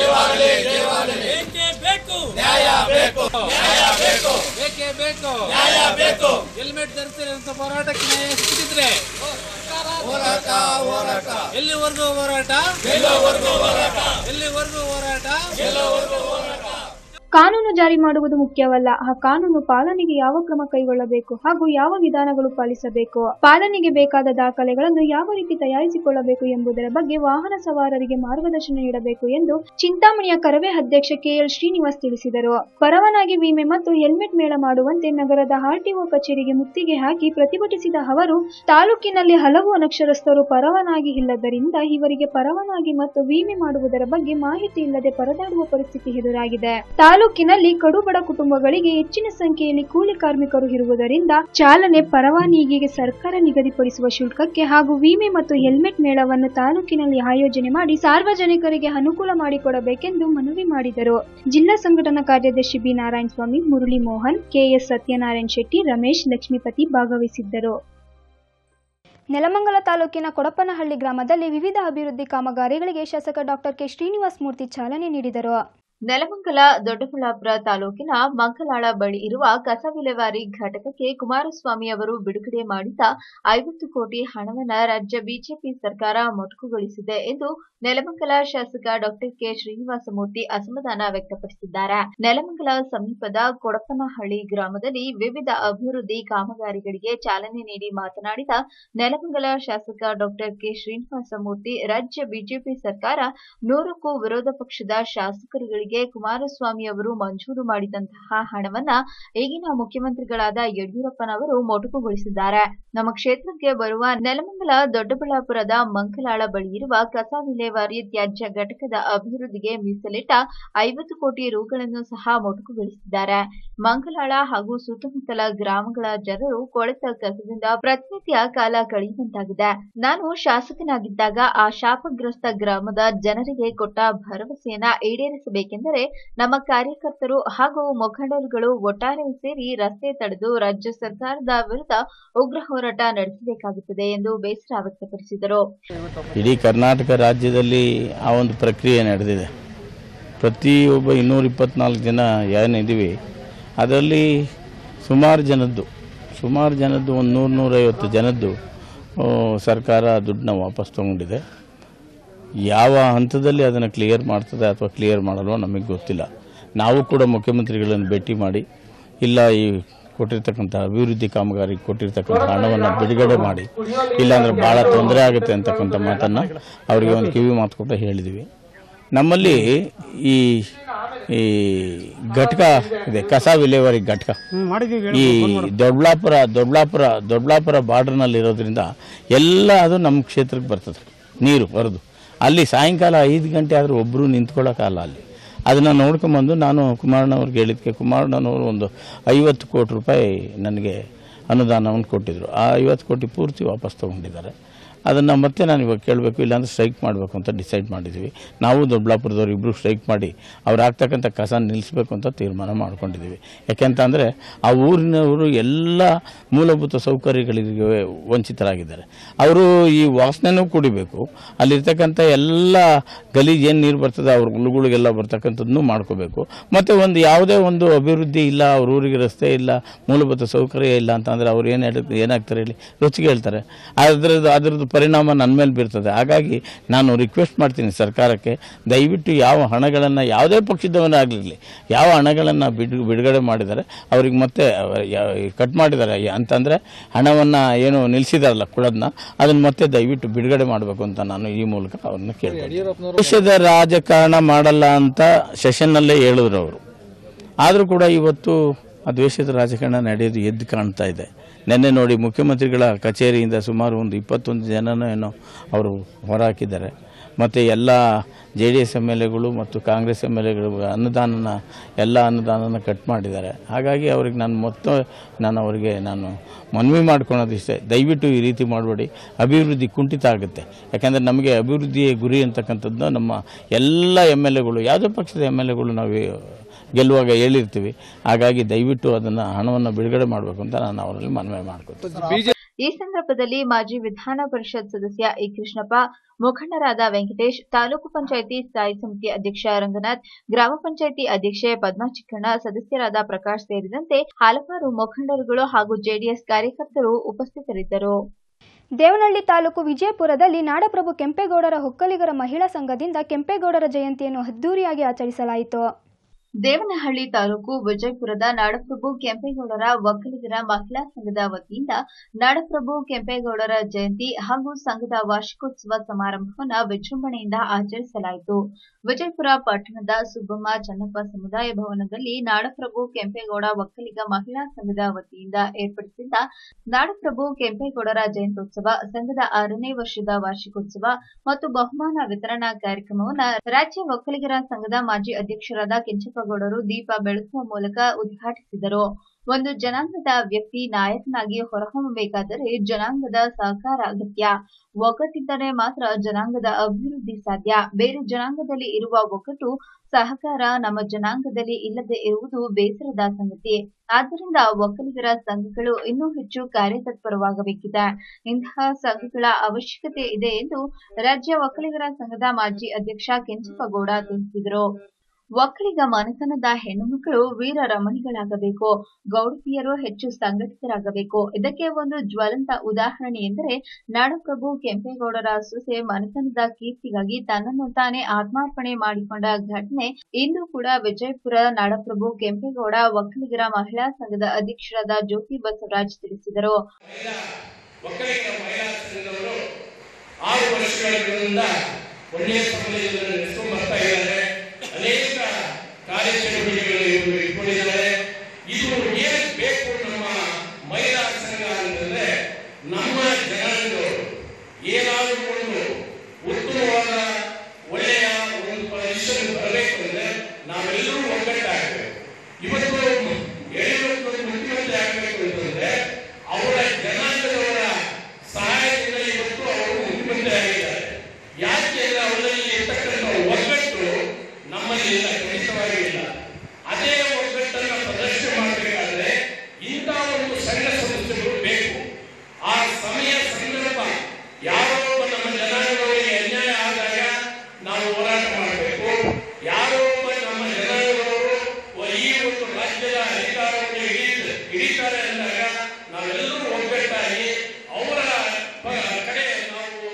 ಬೇಕೇ ಬೇಕು ನ್ಯಾಯ ಬೇಕು ನ್ಯಾಯ ಬೇಕು ಬೇಕೇ ಬೇಕು ನ್ಯಾಯ ಬೇಕು ಹೆಲ್ಮೆಟ್ ಧರಿಸಿರುವಂತ ಹೋರಾಟಕ್ಕೆ ನ್ಯಾಯ ಸಿಕ್ಕಿದ್ರೆ ಹೋರಾಟ ಹೋರಾಟ ಎಲ್ಲಿವರೆಗೂ ಹೋರಾಟ ಎಲ್ಲಿವರೆಗೂ ಹೋರಾಟ ಎಲ್ಲಿವರೆಗೂ ಹೋರಾಟ ಎಲ್ಲವರೆಗೂ ಹೋರಾಟ ಕಾನೂನು ಜಾರಿ ಮಾಡುವುದು ಮುಖ್ಯವಲ್ಲ ಆ ಕಾನೂನು ಪಾಲನೆಗೆ ಯಾವ ಕ್ರಮ ಕೈಗೊಳ್ಳಬೇಕು ಹಾಗೂ ಯಾವ ವಿಧಾನಗಳು ಪಾಲಿಸಬೇಕು ಪಾಲನೆಗೆ ಬೇಕಾದ ದಾಖಲೆಗಳನ್ನು ಯಾವ ರೀತಿ ತಯಾರಿಸಿಕೊಳ್ಳಬೇಕು ಎಂಬುದರ ಬಗ್ಗೆ ವಾಹನ ಸವಾರರಿಗೆ ಮಾರ್ಗದರ್ಶನ ನೀಡಬೇಕು ಎಂದು ಚಿಂತಾಮಣಿಯ ಕರವೇ ಅಧ್ಯಕ್ಷ ಕೆಎಲ್ ಶ್ರೀನಿವಾಸ್ ತಿಳಿಸಿದರು ಪರವಾನಗಿ ವಿಮೆ ಮತ್ತು ಹೆಲ್ಮೆಟ್ ಮೇಳ ಮಾಡುವಂತೆ ನಗರದ ಆರ್ಟಿಒ ಕಚೇರಿಗೆ ಮುತ್ತಿಗೆ ಹಾಕಿ ಪ್ರತಿಭಟಿಸಿದ ಅವರು ತಾಲೂಕಿನಲ್ಲಿ ಹಲವು ಅನಕ್ಷರಸ್ಥರು ಪರವಾನಗಿ ಇಲ್ಲದರಿಂದ ಇವರಿಗೆ ಪರವಾನಗಿ ಮತ್ತು ವಿಮೆ ಮಾಡುವುದರ ಬಗ್ಗೆ ಮಾಹಿತಿ ಇಲ್ಲದೆ ಪರದಾಡುವ ಪರಿಸ್ಥಿತಿ ಎದುರಾಗಿದೆ ತಾಲೂಕಿನಲ್ಲಿ ಕಡುಬಡ ಕುಟುಂಬಗಳಿಗೆ ಹೆಚ್ಚಿನ ಸಂಖ್ಯೆಯಲ್ಲಿ ಕೂಲಿ ಕಾರ್ಮಿಕರು ಇರುವುದರಿಂದ ಚಾಲನೆ ಪರವಾನಗಿಗೆ ಸರ್ಕಾರ ನಿಗದಿಪಡಿಸುವ ಶುಲ್ಕಕ್ಕೆ ಹಾಗೂ ವಿಮೆ ಮತ್ತು ಹೆಲ್ಮೆಟ್ ಮೇಳವನ್ನು ತಾಲೂಕಿನಲ್ಲಿ ಆಯೋಜನೆ ಮಾಡಿ ಸಾರ್ವಜನಿಕರಿಗೆ ಅನುಕೂಲ ಮಾಡಿಕೊಡಬೇಕೆಂದು ಮನವಿ ಮಾಡಿದರು ಜಿಲ್ಲಾ ಸಂಘಟನಾ ಕಾರ್ಯದರ್ಶಿ ಬಿ ನಾರಾಯಣ ಸ್ವಾಮಿ ಮುರಳಿ ಮೋಹನ್ ಕೆಎಸ್ ಸತ್ಯನಾರಾಯಣ ಶೆಟ್ಟಿ ರಮೇಶ್ ಲಕ್ಷ್ಮೀಪತಿ ಭಾಗವಹಿಸಿದ್ದರು ನೆಲಮಂಗಲ ತಾಲೂಕಿನ ಕೊಡಪನಹಳ್ಳಿ ಗ್ರಾಮದಲ್ಲಿ ವಿವಿಧ ಅಭಿವೃದ್ಧಿ ಕಾಮಗಾರಿಗಳಿಗೆ ಶಾಸಕ ಡಾಕ್ಟರ್ ಕೆ ಶ್ರೀನಿವಾಸ್ ಮೂರ್ತಿ ಚಾಲನೆ ನೀಡಿದರು ನೆಲಮಂಗಲ ದೊಡ್ಡಬಳ್ಳಾಪುರ ತಾಲೂಕಿನ ಮಂಕಲಾಳ ಬಳಿ ಇರುವ ಕಸ ವಿಲೇವಾರಿ ಘಟಕಕ್ಕೆ ಕುಮಾರಸ್ವಾಮಿ ಅವರು ಬಿಡುಗಡೆ ಮಾಡಿದ ಐವತ್ತು ಕೋಟಿ ಹಣವನ್ನು ರಾಜ್ಯ ಬಿಜೆಪಿ ಸರ್ಕಾರ ಮೊಟಕುಗೊಳಿಸಿದೆ ಎಂದು ನೆಲಮಂಗಲ ಶಾಸಕ ಡಾಕ್ಟರ್ ಕೆ ಶ್ರೀನಿವಾಸಮೂರ್ತಿ ಅಸಮಾಧಾನ ವ್ಯಕ್ತಪಡಿಸಿದ್ದಾರೆ ನೆಲಮಂಗಲ ಸಮೀಪದ ಕೊಡಪನಹಳ್ಳಿ ಗ್ರಾಮದಲ್ಲಿ ವಿವಿಧ ಅಭಿವೃದ್ಧಿ ಕಾಮಗಾರಿಗಳಿಗೆ ಚಾಲನೆ ನೀಡಿ ಮಾತನಾಡಿದ ನೆಲಮಂಗಲ ಶಾಸಕ ಡಾಕ್ಟರ್ ಕೆ ಶ್ರೀನಿವಾಸಮೂರ್ತಿ ರಾಜ್ಯ ಬಿಜೆಪಿ ಸರ್ಕಾರ ನೂರಕ್ಕೂ ವಿರೋಧ ಪಕ್ಷದ ಶಾಸಕರುಗಳಿಗೆ ಕುಮಾರಸ್ವಾಮಿ ಅವರು ಮಂಜೂರು ಮಾಡಿದಂತಹ ಹಣವನ್ನ ಈಗಿನ ಮುಖ್ಯಮಂತ್ರಿಗಳಾದ ಯಡಿಯೂರಪ್ಪನವರು ಮೊಟಕುಗೊಳಿಸಿದ್ದಾರೆ ನಮ್ಮ ಕ್ಷೇತ್ರಕ್ಕೆ ಬರುವ ನೆಲಮಂಗಲ ದೊಡ್ಡಬಳ್ಳಾಪುರದ ಮಂಕಲಾಳ ಬಳಿ ಇರುವ ಕಸ ವಿಲೇವಾರಿ ತ್ಯಾಜ್ಯ ಘಟಕದ ಅಭಿವೃದ್ಧಿಗೆ ಮೀಸಲಿಟ್ಟ ಐವತ್ತು ಕೋಟಿ ರುಗಳನ್ನು ಸಹ ಮೊಟಕುಗೊಳಿಸಿದ್ದಾರೆ ಮಂಕಲಾಳ ಹಾಗೂ ಸುತ್ತಮುತ್ತಲ ಗ್ರಾಮಗಳ ಜನರು ಕೊಳೆತ ಕಸದಿಂದ ಪ್ರತಿನಿತ್ಯ ಕಾಲ ಕಳೆಯುವಂತಾಗಿದೆ ನಾನು ಶಾಸಕನಾಗಿದ್ದಾಗ ಆ ಶಾಪಗ್ರಸ್ತ ಗ್ರಾಮದ ಜನರಿಗೆ ಕೊಟ್ಟ ಭರವಸೆಯನ್ನ ಈಡೇರಿಸಬೇಕೆಂದರೆ ನಮ್ಮ ಕಾರ್ಯಕರ್ತರು ಹಾಗೂ ಮುಖಂಡರುಗಳು ಒಟ್ಟಾರೆ ಸೇರಿ ರಸ್ತೆ ತಡೆದು ರಾಜ್ಯ ಸರ್ಕಾರದ ವಿರುದ್ಧ ಉಗ್ರ ಹೋರಾಟ ನಡೆಸಬೇಕಾಗುತ್ತದೆ ಎಂದು ಬೇಸರ ವ್ಯಕ್ತಪಡಿಸಿದರು ಇಡೀ ಕರ್ನಾಟಕ ರಾಜ್ಯದಲ್ಲಿ ಆ ಒಂದು ಪ್ರಕ್ರಿಯೆ ನಡೆದಿದೆ ಪ್ರತಿಯೊಬ್ಬ ಇನ್ನೂರ ಇಪ್ಪತ್ನಾಲ್ಕು ಜನ ಏನಿದ್ದೀವಿ ಅದರಲ್ಲಿ ಸುಮಾರು ಜನದ್ದು ಸುಮಾರು ಜನದ್ದು ಒಂದು ನೂರು ನೂರೈವತ್ತು ಜನದ್ದು ಆ, ಸರ್ಕಾರ ದುಡ್ಡನ್ನ ವಾಪಸ್ ತೊಗೊಂಡಿದೆ ಯಾವ ಹಂತದಲ್ಲಿ ಅದನ್ನು ಕ್ಲಿಯರ್ ಮಾಡ್ತದೆ ಅಥವಾ ಕ್ಲಿಯರ್ ಮಾಡಲ್ವೋ ನಮಗೆ ಗೊತ್ತಿಲ್ಲ ನಾವು ಕೂಡ ಮುಖ್ಯಮಂತ್ರಿಗಳನ್ನು ಭೇಟಿ ಮಾಡಿ ಇಲ್ಲ ಈ ಕೊಟ್ಟಿರ್ತಕ್ಕಂಥ ಅಭಿವೃದ್ಧಿ ಕಾಮಗಾರಿ ಕೊಟ್ಟಿರ್ತಕ್ಕಂಥ ಹಣವನ್ನು ಬಿಡುಗಡೆ ಮಾಡಿ ಇಲ್ಲಾಂದ್ರೆ ಭಾಳ ತೊಂದರೆ ಆಗುತ್ತೆ ಅಂತಕ್ಕಂಥ ಮಾತನ್ನು ಅವರಿಗೆ ಒಂದು ಕಿವಿ ಮಾತು ಕೊಟ್ಟು ಹೇಳಿದ್ವಿ ನಮ್ಮಲ್ಲಿ ಈ ಈ ಘಟಕ ಇದೆ ಕಸ ವಿಲೇವಾರಿ ಘಟಕ ಈ ದೊಡ್ಡಬಳ್ಳಾಪುರ ದೊಡ್ಡಬಳ್ಳಾಪುರ ದೊಡ್ಡಬಳ್ಳಾಪುರ ಬಾರ್ಡರ್ನಲ್ಲಿ ಇರೋದ್ರಿಂದ ಎಲ್ಲ ಅದು ನಮ್ಮ ಕ್ಷೇತ್ರಕ್ಕೆ ಬರ್ತದೆ ನೀರು ಬರೋದು ಅಲ್ಲಿ ಸಾಯಂಕಾಲ ಐದು ಗಂಟೆ ಆದರೂ ಒಬ್ಬರು ನಿಂತ್ಕೊಳ್ಳೋಕ್ಕಲ್ಲ ಅಲ್ಲಿ ಅದನ್ನು ನೋಡ್ಕೊಂಬಂದು ನಾನು ಕುಮಾರಣ್ಣವ್ರಿಗೆ ಹೇಳಿದ್ದಕ್ಕೆ ಕುಮಾರಣ್ಣನವರು ಒಂದು ಐವತ್ತು ಕೋಟಿ ರೂಪಾಯಿ ನನಗೆ ಅನುದಾನವನ್ನು ಕೊಟ್ಟಿದ್ದರು ಆ ಐವತ್ತು ಕೋಟಿ ಪೂರ್ತಿ ವಾಪಸ್ ತೊಗೊಂಡಿದ್ದಾರೆ ಅದನ್ನು ಮತ್ತೆ ನಾನು ಇವಾಗ ಕೇಳಬೇಕು ಇಲ್ಲಾಂದ್ರೆ ಸ್ಟ್ರೈಕ್ ಮಾಡಬೇಕು ಅಂತ ಡಿಸೈಡ್ ಮಾಡಿದ್ದೀವಿ ನಾವು ದೊಡ್ಡಬಳ್ಳಾಪುರದವ್ರು ಇಬ್ಬರು ಸ್ಟ್ರೈಕ್ ಮಾಡಿ ಅವ್ರು ಆಗ್ತಕ್ಕಂಥ ಕಸ ನಿಲ್ಲಿಸಬೇಕು ಅಂತ ತೀರ್ಮಾನ ಮಾಡ್ಕೊಂಡಿದ್ದೀವಿ ಯಾಕೆಂತಂದರೆ ಆ ಊರಿನವರು ಎಲ್ಲ ಮೂಲಭೂತ ಸೌಕರ್ಯಗಳಿಗೆ ವಂಚಿತರಾಗಿದ್ದಾರೆ ಅವರು ಈ ವಾಸನೆನೂ ಕುಡಿಬೇಕು ಅಲ್ಲಿರ್ತಕ್ಕಂಥ ಎಲ್ಲ ಗಲೀಜು ಏನು ನೀರು ಬರ್ತದೆ ಅವ್ರ ಹುಳುಗಳಿಗೆಲ್ಲ ಬರ್ತಕ್ಕಂಥದ್ದನ್ನು ಮಾಡ್ಕೋಬೇಕು ಮತ್ತು ಒಂದು ಯಾವುದೇ ಒಂದು ಅಭಿವೃದ್ಧಿ ಇಲ್ಲ ಅವ್ರ ಊರಿಗೆ ರಸ್ತೆ ಇಲ್ಲ ಮೂಲಭೂತ ಸೌಕರ್ಯ ಇಲ್ಲ ಅಂತಂದರೆ ಅವ್ರು ಏನು ಹೇಳ ಏನಾಗ್ತಾರೆ ಹೇಳಿ ರುಚಿಗೆ ಹೇಳ್ತಾರೆ ಅದ್ರದ್ದು ಅದ್ರದ್ದು ಪರಿಣಾಮ ನನ್ನ ಮೇಲೆ ಬೀರ್ತದೆ ಹಾಗಾಗಿ ನಾನು ರಿಕ್ವೆಸ್ಟ್ ಮಾಡ್ತೀನಿ ಸರ್ಕಾರಕ್ಕೆ ದಯವಿಟ್ಟು ಯಾವ ಹಣಗಳನ್ನು ಯಾವುದೇ ಪಕ್ಷದವನೇ ಆಗಲಿರಲಿ ಯಾವ ಹಣಗಳನ್ನು ಬಿಡು ಬಿಡುಗಡೆ ಮಾಡಿದ್ದಾರೆ ಅವ್ರಿಗೆ ಮತ್ತೆ ಕಟ್ ಮಾಡಿದ್ದಾರೆ ಅಂತಂದರೆ ಹಣವನ್ನು ಏನು ನಿಲ್ಲಿಸಿದಾರಲ್ಲ ಕೊಡೋದನ್ನ ಅದನ್ನು ಮತ್ತೆ ದಯವಿಟ್ಟು ಬಿಡುಗಡೆ ಮಾಡಬೇಕು ಅಂತ ನಾನು ಈ ಮೂಲಕ ಅವ್ರನ್ನ ಕೇಳ್ತೀನಿ ದೇಶದ ರಾಜಕಾರಣ ಮಾಡಲ್ಲ ಅಂತ ಸೆಷನ್ನಲ್ಲೇ ಹೇಳಿದ್ರು ಅವರು ಆದರೂ ಕೂಡ ಇವತ್ತು ಆ ದ್ವೇಷದ ರಾಜಕಾರಣ ನಡೆಯೋದು ಎದ್ದು ಕಾಣ್ತಾ ಇದೆ ನಿನ್ನೆ ನೋಡಿ ಮುಖ್ಯಮಂತ್ರಿಗಳ ಕಚೇರಿಯಿಂದ ಸುಮಾರು ಒಂದು ಇಪ್ಪತ್ತೊಂದು ಜನನೋ ಏನೋ ಅವರು ಹೊರಹಾಕಿದ್ದಾರೆ ಮತ್ತು ಎಲ್ಲ J D S M L ಎಗಳು ಮತ್ತು ಕಾಂಗ್ರೆಸ್ ಎಮ್ ಎಲ್ ಎಗಳು ಅನುದಾನನ ಎಲ್ಲ ಅನುದಾನನ ಕಟ್ ಮಾಡಿದ್ದಾರೆ ಹಾಗಾಗಿ ಅವ್ರಿಗೆ ನಾನು ಮೊತ್ತ ನಾನು ಅವರಿಗೆ ನಾನು ಮನವಿ ಮಾಡ್ಕೊಳೋದು ಇಷ್ಟೇ ದಯವಿಟ್ಟು ಈ ರೀತಿ ಮಾಡಬೇಡಿ ಅಭಿವೃದ್ಧಿ ಕುಂಠಿತ ಆಗುತ್ತೆ ಯಾಕಂದರೆ ನಮಗೆ ಅಭಿವೃದ್ಧಿಯೇ ಗುರಿ ಅಂತಕ್ಕಂಥದ್ದು ನಮ್ಮ ಎಲ್ಲ ಎಮ್ ಎಲ್ ಎಗಳು ಯಾವುದೇ ಪಕ್ಷದ ಎಮ್ ಎಲ್ ಎಗಳು ನಾವು ಗೆಲ್ಲುವಾಗ ಹೇಳಿರ್ತೀವಿ ಹಾಗಾಗಿ ದಯವಿಟ್ಟು ಅದನ್ನು ಹಣವನ್ನು ಬಿಡುಗಡೆ ಮಾಡಬೇಕು ಅಂತ ನಾನು ಅವರಲ್ಲಿ ಮನವಿ ಮಾಡ್ಕೊತೀನಿ ಈ ಸಂದರ್ಭದಲ್ಲಿ ಮಾಜಿ ವಿಧಾನ ಪರಿಷತ್ ಸದಸ್ಯ ಇ ಕೃಷ್ಣಪ್ಪ ಮುಖಂಡರಾದ ವೆಂಕಟೇಶ್ ತಾಲೂಕು ಪಂಚಾಯಿತಿ ಸ್ಥಾಯಿ ಸಮಿತಿ ಅಧ್ಯಕ್ಷ ರಂಗನಾಥ್ ಗ್ರಾಮ ಪಂಚಾಯಿತಿ ಅಧ್ಯಕ್ಷೆ ಪದ್ಮಾ ಚಿಕ್ಕಣ್ಣ ಸದಸ್ಯರಾದ ಪ್ರಕಾಶ್ ಸೇರಿದಂತೆ ಹಲವಾರು ಮುಖಂಡರುಗಳು ಹಾಗೂ ಜೆಡಿಎಸ್ ಕಾರ್ಯಕರ್ತರು ಉಪಸ್ಥಿತರಿದ್ದರು ದೇವನಹಳ್ಳಿ ತಾಲೂಕು ವಿಜಯಪುರದಲ್ಲಿ ನಾಡಪ್ರಭು ಕೆಂಪೇಗೌಡರ ಒಕ್ಕಲಿಗರ ಮಹಿಳಾ ಸಂಘದಿಂದ ಕೆಂಪೇಗೌಡರ ಜಯಂತಿಯನ್ನು ಅದ್ದೂರಿಯಾಗಿ ಆಚರಿಸಲಾಯಿತು ದೇವನಹಳ್ಳಿ ತಾಲೂಕು ವಿಜಯಪುರದ ನಾಡಪ್ರಭು ಕೆಂಪೇಗೌಡರ ಒಕ್ಕಲಿಗರ ಮಹಿಳಾ ಸಂಘದ ವತಿಯಿಂದ ನಾಡಪ್ರಭು ಕೆಂಪೇಗೌಡರ ಜಯಂತಿ ಹಾಗೂ ಸಂಘದ ವಾರ್ಷಿಕೋತ್ಸವ ಸಮಾರಂಭವನ್ನು ವಿಜೃಂಭಣೆಯಿಂದ ಆಚರಿಸಲಾಯಿತು ವಿಜಯಪುರ ಪಟ್ಟಣದ ಸುಬ್ಬಮ್ಮ ಚನ್ನಪ್ಪ ಸಮುದಾಯ ಭವನದಲ್ಲಿ ನಾಡಪ್ರಭು ಕೆಂಪೇಗೌಡ ಒಕ್ಕಲಿಗ ಮಹಿಳಾ ಸಂಘದ ವತಿಯಿಂದ ಏರ್ಪಡಿಸಿದ್ದ ನಾಡಪ್ರಭು ಕೆಂಪೇಗೌಡರ ಜಯಂತ್ಯೋತ್ಸವ ಸಂಘದ ಆರನೇ ವರ್ಷದ ವಾರ್ಷಿಕೋತ್ಸವ ಮತ್ತು ಬಹುಮಾನ ವಿತರಣಾ ಕಾರ್ಯಕ್ರಮವನ್ನು ರಾಜ್ಯ ಒಕ್ಕಲಿಗರ ಸಂಘದ ಮಾಜಿ ಅಧ್ಯಕ್ಷರಾದ ಕೆಂಚಪ್ಪಗೌಡರು ದೀಪ ಬೆಳಗುವ ಮೂಲಕ ಉದ್ಘಾಟಿಸಿದರು ಒಂದು ಜನಾಂಗದ ವ್ಯಕ್ತಿ ನಾಯಕನಾಗಿ ಹೊರಹೊಮ್ಮಬೇಕಾದರೆ ಜನಾಂಗದ ಸಹಕಾರ ಅಗತ್ಯ ಒಗ್ಗಟ್ಟಿದ್ದರೆ ಮಾತ್ರ ಜನಾಂಗದ ಅಭಿವೃದ್ಧಿ ಸಾಧ್ಯ ಬೇರೆ ಜನಾಂಗದಲ್ಲಿ ಇರುವ ಒಗ್ಗಟ್ಟು ಸಹಕಾರ ನಮ್ಮ ಜನಾಂಗದಲ್ಲಿ ಇಲ್ಲದೆ ಇರುವುದು ಬೇಸರದ ಸಂಗತಿ ಆದ್ದರಿಂದ ಒಕ್ಕಲಿಗರ ಸಂಘಗಳು ಇನ್ನೂ ಹೆಚ್ಚು ಕಾರ್ಯತತ್ಪರವಾಗಬೇಕಿದೆ ಇಂತಹ ಸಂಘಗಳ ಅವಶ್ಯಕತೆ ಇದೆ ಎಂದು ರಾಜ್ಯ ಒಕ್ಕಲಿಗರ ಸಂಘದ ಮಾಜಿ ಅಧ್ಯಕ್ಷ ಕೆಂಚಪ್ಪಗೌಡ ತಿಳಿಸಿದರು ಒಕ್ಕಲಿಗ ಮನೆತನದ ಹೆಣ್ಣುಮಕ್ಕಳು ವೀರ ರಮಣಿಗಳಾಗಬೇಕು ಗೌಡತಿಯರು ಹೆಚ್ಚು ಸಂಘಟಿತರಾಗಬೇಕು ಇದಕ್ಕೆ ಒಂದು ಜ್ವಲಂತ ಉದಾಹರಣೆ ಎಂದರೆ ನಾಡಪ್ರಭು ಕೆಂಪೇಗೌಡರ ಸೊಸೆ ಮನೆತನದ ಕೀರ್ತಿಗಾಗಿ ತನ್ನನ್ನು ತಾನೇ ಆತ್ಮಾರ್ಪಣೆ ಮಾಡಿಕೊಂಡ ಘಟನೆ ಇಂದು ಕೂಡ ವಿಜಯಪುರ ನಾಡಪ್ರಭು ಕೆಂಪೇಗೌಡ ಒಕ್ಕಲಿಗರ ಮಹಿಳಾ ಸಂಘದ ಅಧ್ಯಕ್ಷರಾದ ಜ್ಯೋತಿ ಬಸವರಾಜ್ ತಿಳಿಸಿದರು ಒಕ್ಕಲಿಗ ಮಹಿಳಾ ಸಂಘದವರು ಆರು ವರ್ಷಗಳಿಂದ ಒಳ್ಳೆಯ ಸಮಾಜವನ್ನು ನಡೆಸಿಕೊಂಡು ಬರ್ತಾ ಇದ್ದಾರೆ ಅನೇಕ ಕಾರ್ಯಚಟುವಟಿಕೆಗಳು ಇವರು ಇಟ್ಕೊಂಡಿದ್ದಾರೆ ಇದು ಏನು ಬೇಕು ನಮ್ಮ ಮಹಿಳಾ ಸಂಘ ಅಂತಂದ್ರೆ ನಮ್ಮ ಜನಾಂಗದವರು ಏನಾದರೂ ಒಂದು ಉತ್ತಮವಾದ ಒಳ್ಳೆಯ ಒಂದು ಪರಿಶ್ರಮ ಬರಬೇಕು ಅಂದ್ರೆ ನಾವೆಲ್ಲರೂ ಒಗ್ಗಟ್ಟಾಗಬೇಕು ಇವತ್ತು ಯಡಿಯೂರಪ್ಪ ಮುಖ್ಯಮಂತ್ರಿ ಆಗಬೇಕು ಅಂತಂದ್ರೆ ಅವರ ಜನಾಂಗದವರ ಸಹಾಯದಿಂದ ಇವತ್ತು ಅವರು ಮುಖ್ಯಮಂತ್ರಿ ಆಗಿದ್ದಾರೆ ಯಾಕೆ ಅಂದ್ರೆ ಅವರಲ್ಲಿ ಇರ್ತಕ್ಕಂಥ ಒಗ್ಗಟ್ಟು ನಮ್ಮಲ್ಲಿ ಇಲ್ಲ ಖಂಡಿತವಾಗಿ ಇಲ್ಲ ಅದೇ ಒಗ್ಗಟ್ಟನ್ನ ಪ್ರದರ್ಶನ ಮಾಡಬೇಕಾದ್ರೆ ಇಂತಹ ಒಂದು ಸಂಘ ಸಂಸ್ಥೆಗಳು ಬೇಕು ಆ ಸಮಯ ಸಂದರ್ಭ ಯಾರೋ ಒಬ್ಬ ನಮ್ಮ ಜನಾಂಗದವರಿಗೆ ಅನ್ಯಾಯ ಆದಾಗ ನಾವು ಹೋರಾಟ ಮಾಡಬೇಕು ಯಾರೋ ಒಬ್ಬ ನಮ್ಮ ಜನಾಂಗದವರು ಈ ಒಂದು ರಾಜ್ಯದ ಅಧಿಕಾರವನ್ನು ಹಿಡಿ ಹಿಡಿತಾರೆ ಅಂದಾಗ ನಾವೆಲ್ಲರೂ ಒಗ್ಗಟ್ಟಾಗಿ ಅವರ ಪ- ಕಡೆ ನಾವು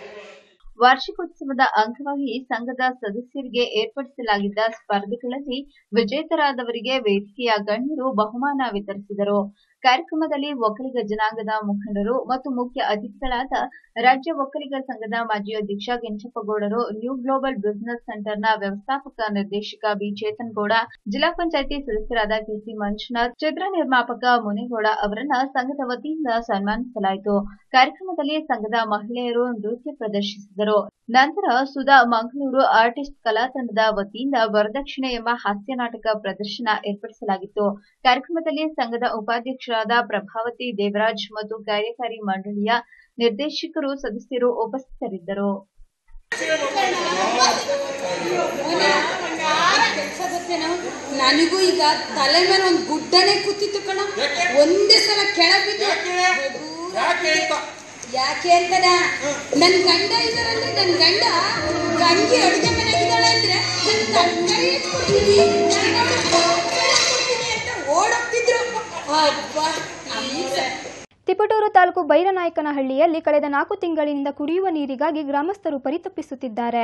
ವಾರ್ಷಿಕೋತ್ಸವದ ಅಂಗವಾಗಿ ಸಂಘದ ಸದಸ್ಯರಿಗೆ ಏರ್ಪಡಿಸಲಾಗಿದ್ದ ಸ್ಪರ್ಧೆಗಳಲ್ಲಿ ವಿಜೇತರಾದವರಿಗೆ ವೇದಿಕೆಯ ಗಣ್ಯರು ಬಹುಮಾನ ವಿತರಿಸಿದರು ಕಾರ್ಯಕ್ರಮದಲ್ಲಿ ಒಕ್ಕಲಿಗ ಜನಾಂಗದ ಮುಖಂಡರು ಮತ್ತು ಮುಖ್ಯ ಅತಿಥಿಗಳಾದ ರಾಜ್ಯ ಒಕ್ಕಲಿಗ ಸಂಘದ ಮಾಜಿ ಅಧ್ಯಕ್ಷ ಕೆಂಚಪ್ಪಗೌಡರು ನ್ಯೂ ಗ್ಲೋಬಲ್ ಬಿಸಿನೆಸ್ ಸೆಂಟರ್ನ ವ್ಯವಸ್ಥಾಪಕ ನಿರ್ದೇಶಕ ಬಿ ಚೇತನ್ ಗೌಡ ಜಿಲ್ಲಾ ಪಂಚಾಯಿತಿ ಸದಸ್ಯರಾದ ಕೆಸಿ ಮಂಜುನಾಥ್ ಚಿತ್ರ ನಿರ್ಮಾಪಕ ಮುನೇಗೌಡ ಅವರನ್ನ ಸಂಘದ ವತಿಯಿಂದ ಸನ್ಮಾನಿಸಲಾಯಿತು ಕಾರ್ಯಕ್ರಮದಲ್ಲಿ ಸಂಘದ ಮಹಿಳೆಯರು ನೃತ್ಯ ಪ್ರದರ್ಶಿಸಿದರು ನಂತರ ಸುಧಾ ಮಂಗಳೂರು ಆರ್ಟಿಸ್ಟ್ ಕಲಾ ತಂಡದ ವತಿಯಿಂದ ವರದಕ್ಷಿಣೆ ಎಂಬ ಹಾಸ್ಯ ನಾಟಕ ಪ್ರದರ್ಶನ ಏರ್ಪಡಿಸಲಾಗಿತ್ತು ಕಾರ್ಯಕ್ರಮದಲ್ಲಿ ಸಂಘದ ಉಪಾಧ್ಯಕ್ಷರಾದ ಪ್ರಭಾವತಿ ದೇವರಾಜ್ ಮತ್ತು ಕಾರ್ಯಕಾರಿ ಮಂಡಳಿಯ ನಿರ್ದೇಶಕರು ಸದಸ್ಯರು ಉಪಸ್ಥಿತರಿದ್ದರು ನನಗೂ ಈಗ ತಲೆ ಮೇಲೆ ಒಂದು ಗುಡ್ಡನೆ ಕೂತಿತ್ತು ಕಣ ಒಂದೇ ಸಲ ಕೆಳಗೆ ಬಿದ್ದು ಯಾಕೆ ಅಂತದ ನನ್ ಗಂಡ ಇದಾರಲ್ಲಿ ನನ್ ಗಂಡ ಗಂಗಿ ಅಡುಗೆ ಮನೆಗಿದ್ದಾಳೆ ಅಂದ್ರೆ ನನ್ ಕೈ ಇಟ್ಬಿಡ್ತೀನಿ, ನಾನು ಅವ್ಳಿಗೆ ಕೊಡ್ತೀನಿ ಅಂತ ಓಡೋಗ್ತಿದ್ರು ಅಬ್ಬಾ ಈಗ ತಿಪಟೂರು ತಾಲೂಕು ಬೈರನಾಯಕನಹಳ್ಳಿಯಲ್ಲಿ ಕಳೆದ ನಾಲ್ಕು ತಿಂಗಳಿನಿಂದ ಕುಡಿಯುವ ನೀರಿಗಾಗಿ ಗ್ರಾಮಸ್ಥರು ಪರಿತಪಿಸುತ್ತಿದ್ದಾರೆ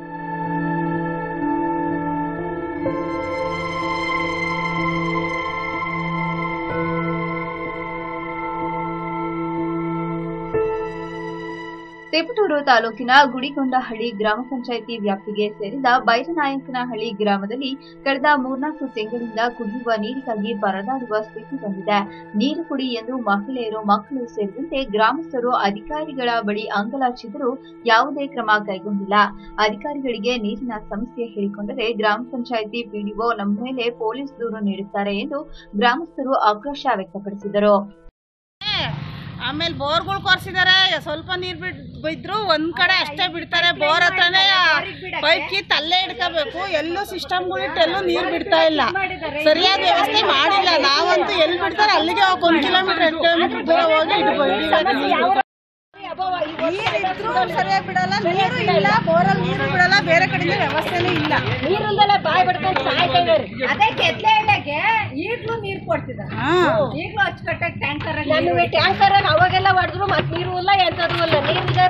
ತಿಪಟೂರು ತಾಲೂಕಿನ ಗುಡಿಗೊಂಡಹಳ್ಳಿ ಗ್ರಾಮ ಪಂಚಾಯಿತಿ ವ್ಯಾಪ್ತಿಗೆ ಸೇರಿದ ಬೈರನಾಯಕನಹಳ್ಳಿ ಗ್ರಾಮದಲ್ಲಿ ಕಳೆದ ಮೂರ್ನಾಲ್ಕು ತಿಂಗಳಿಂದ ಕುಡಿಯುವ ನೀರಿಗಾಗಿ ಪರದಾಡುವ ಸ್ಥಿತಿ ಬಂದಿದೆ ನೀರು ಕುಡಿ ಎಂದು ಮಹಿಳೆಯರು ಮಕ್ಕಳು ಸೇರಿದಂತೆ ಗ್ರಾಮಸ್ಥರು ಅಧಿಕಾರಿಗಳ ಬಳಿ ಅಂಗಲಾಚಿದರೂ ಯಾವುದೇ ಕ್ರಮ ಕೈಗೊಂಡಿಲ್ಲ ಅಧಿಕಾರಿಗಳಿಗೆ ನೀರಿನ ಸಮಸ್ಯೆ ಹೇಳಿಕೊಂಡರೆ ಗ್ರಾಮ ಪಂಚಾಯಿತಿ ಪಿಡಿಒ ನಮ್ಮ ಮೇಲೆ ಪೊಲೀಸ್ ದೂರು ನೀಡುತ್ತಾರೆ ಎಂದು ಗ್ರಾಮಸ್ಥರು ಆಕ್ರೋಶ ವ್ಯಕ್ತಪಡಿಸಿದರು ಆಮೇಲೆ ಬೋರ್ಗಳು ಕೊರ್ಸಿದಾರೆ ಸ್ವಲ್ಪ ನೀರ್ ಬಿಡ್ ಬಿದ್ರು ಒಂದ್ ಕಡೆ ಅಷ್ಟೇ ಬಿಡ್ತಾರೆ ಬೋರ್ ಹತ್ರನೇ ಪೈಪ್ ಕಿತ್ ಅಲ್ಲೇ ಇಡ್ಕೋಬೇಕು ಎಲ್ಲೂ ಸಿಸ್ಟಮ್ಗಳು ಇಟ್ಟು ಎಲ್ಲೂ ನೀರ್ ಬಿಡ್ತಾ ಇಲ್ಲ ಸರಿಯಾದ ವ್ಯವಸ್ಥೆ ಮಾಡಿಲ್ಲ ನಾವಂತೂ ಎಲ್ಲಿ ಬಿಡ್ತಾರೆ ಅಲ್ಲಿಗೆ ಹೋಗಿ ಒಂದ್ ಕಿಲೋಮೀಟರ್ ಎರಡು ಕಿಲೋಮೀಟರ್ ದೂರ ಹೋಗಿ ಇಟ್ಕೊಂಡು ನೀರಿದ್ರು ಸರಿಯಾಗಿ ಬಿಡಲ್ಲ ನೀರು ಇಲ್ಲ ಬೋರಲ್ಲಿ ನೀರು ಬಿಡಲ್ಲ ಬೇರೆ ಕಡೆಯಿಂದ ವ್ಯವಸ್ಥೆನೂ ಇಲ್ಲ ನೀರಿಂದಲೇ ಬಾಯಿ ಬಿಡ್ಕೊಂಡು ಸಾಯ್ತಾ ಇದಾರೆ ಅದೇ ಕೆತ್ಲೆ ಎಣ್ಣೆಗೆ ಈಗ್ಲೂ ನೀರ್ ಕೊಡ್ತಿದ್ದಾರೆ ಈಗ್ಲೂ ಅಚ್ಚುಕಟ್ಟಾಗಿ ಟ್ಯಾಂಕರ್ ನಮಗೆ ಟ್ಯಾಂಕರ್ ಅವಾಗೆಲ್ಲ ಹೊಡೆದ್ರು ಮತ್ ನೀರು ಇಲ್ಲ ಎಂತದ್ದು ಇಲ್ಲ ನೀರಿಗೆ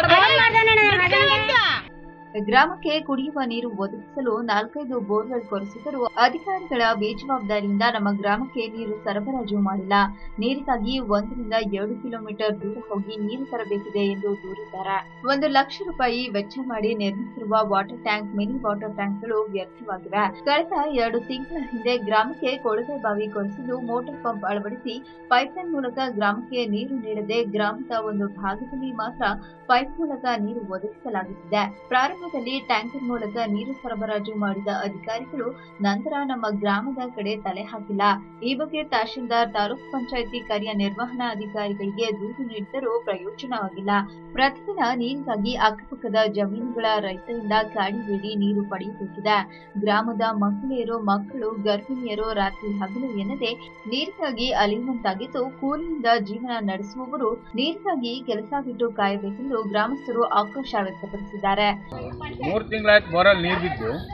ಗ್ರಾಮಕ್ಕೆ ಕುಡಿಯುವ ನೀರು ಒದಗಿಸಲು ನಾಲ್ಕೈದು ಬೋರ್ವೆಲ್ ಕೊರೆಸಿದರೂ ಅಧಿಕಾರಿಗಳ ಬೇಜವಾಬ್ದಾರಿಯಿಂದ ನಮ್ಮ ಗ್ರಾಮಕ್ಕೆ ನೀರು ಸರಬರಾಜು ಮಾಡಿಲ್ಲ ನೀರಿಗಾಗಿ ಒಂದರಿಂದ ಎರಡು ಕಿಲೋಮೀಟರ್ ದೂರ ಹೋಗಿ ನೀರು ತರಬೇಕಿದೆ ಎಂದು ದೂರಿದ್ದಾರೆ ಒಂದು ಲಕ್ಷ ರೂಪಾಯಿ ವೆಚ್ಚ ಮಾಡಿ ನಿರ್ಮಿಸಿರುವ ವಾಟರ್ ಟ್ಯಾಂಕ್ ಮಿನಿ ವಾಟರ್ ಟ್ಯಾಂಕ್ಗಳು ವ್ಯರ್ಥವಾಗಿವೆ ಕಳೆದ ಎರಡು ತಿಂಗಳ ಹಿಂದೆ ಗ್ರಾಮಕ್ಕೆ ಕೊಳವೆ ಬಾವಿ ಕೊರೆಸಿದ್ದು ಮೋಟಾರ್ ಪಂಪ್ ಅಳವಡಿಸಿ ಪೈಪ್ಲೈನ್ ಮೂಲಕ ಗ್ರಾಮಕ್ಕೆ ನೀರು ನೀಡದೆ ಗ್ರಾಮದ ಒಂದು ಭಾಗದಲ್ಲಿ ಮಾತ್ರ ಪೈಪ್ ಮೂಲಕ ನೀರು ಒದಗಿಸಲಾಗುತ್ತಿದೆ ಪ್ರಾರಂಭದಲ್ಲಿ ಟ್ಯಾಂಕರ್ ಮೂಲಕ ನೀರು ಸರಬರಾಜು ಮಾಡಿದ ಅಧಿಕಾರಿಗಳು ನಂತರ ನಮ್ಮ ಗ್ರಾಮದ ಕಡೆ ತಲೆ ಹಾಕಿಲ್ಲ ಈ ಬಗ್ಗೆ ತಹಶೀಲ್ದಾರ್ ತಾಲೂಕು ಪಂಚಾಯಿತಿ ಕಾರ್ಯನಿರ್ವಹಣಾ ಅಧಿಕಾರಿಗಳಿಗೆ ದೂರು ನೀಡಿದರೂ ಪ್ರಯೋಜನವಾಗಿಲ್ಲ ಪ್ರತಿದಿನ ನೀರಿಗಾಗಿ ಅಕ್ಕಪಕ್ಕದ ಜಮೀನುಗಳ ರೈತರಿಂದ ಕಾಡಿಬೇಡಿ ನೀರು ಪಡೆಯಬೇಕಿದೆ ಗ್ರಾಮದ ಮಹಿಳೆಯರು ಮಕ್ಕಳು ಗರ್ಭಿಣಿಯರು ರಾತ್ರಿ ಹಗಲು ಎನ್ನದೆ ನೀರಿಗಾಗಿ ಅಲಿಯುವಂತಾಗಿದ್ದು ಕೂಲಿಯಿಂದ ಜೀವನ ನಡೆಸುವವರು ನೀರಿಗಾಗಿ ಕೆಲಸ ಬಿಟ್ಟು ಕಾಯಬೇಕೆಂದು ಗ್ರಾಮಸ್ಥರು ಆಕ್ರೋಶ ವ್ಯಕ್ತಪಡಿಸಿದ್ದಾರೆ ಮೂರು ತಿಂಗಳಾಯ್ತು ಬೋರಲ್ಲಿ ನೀರು ಬಿದ್ದು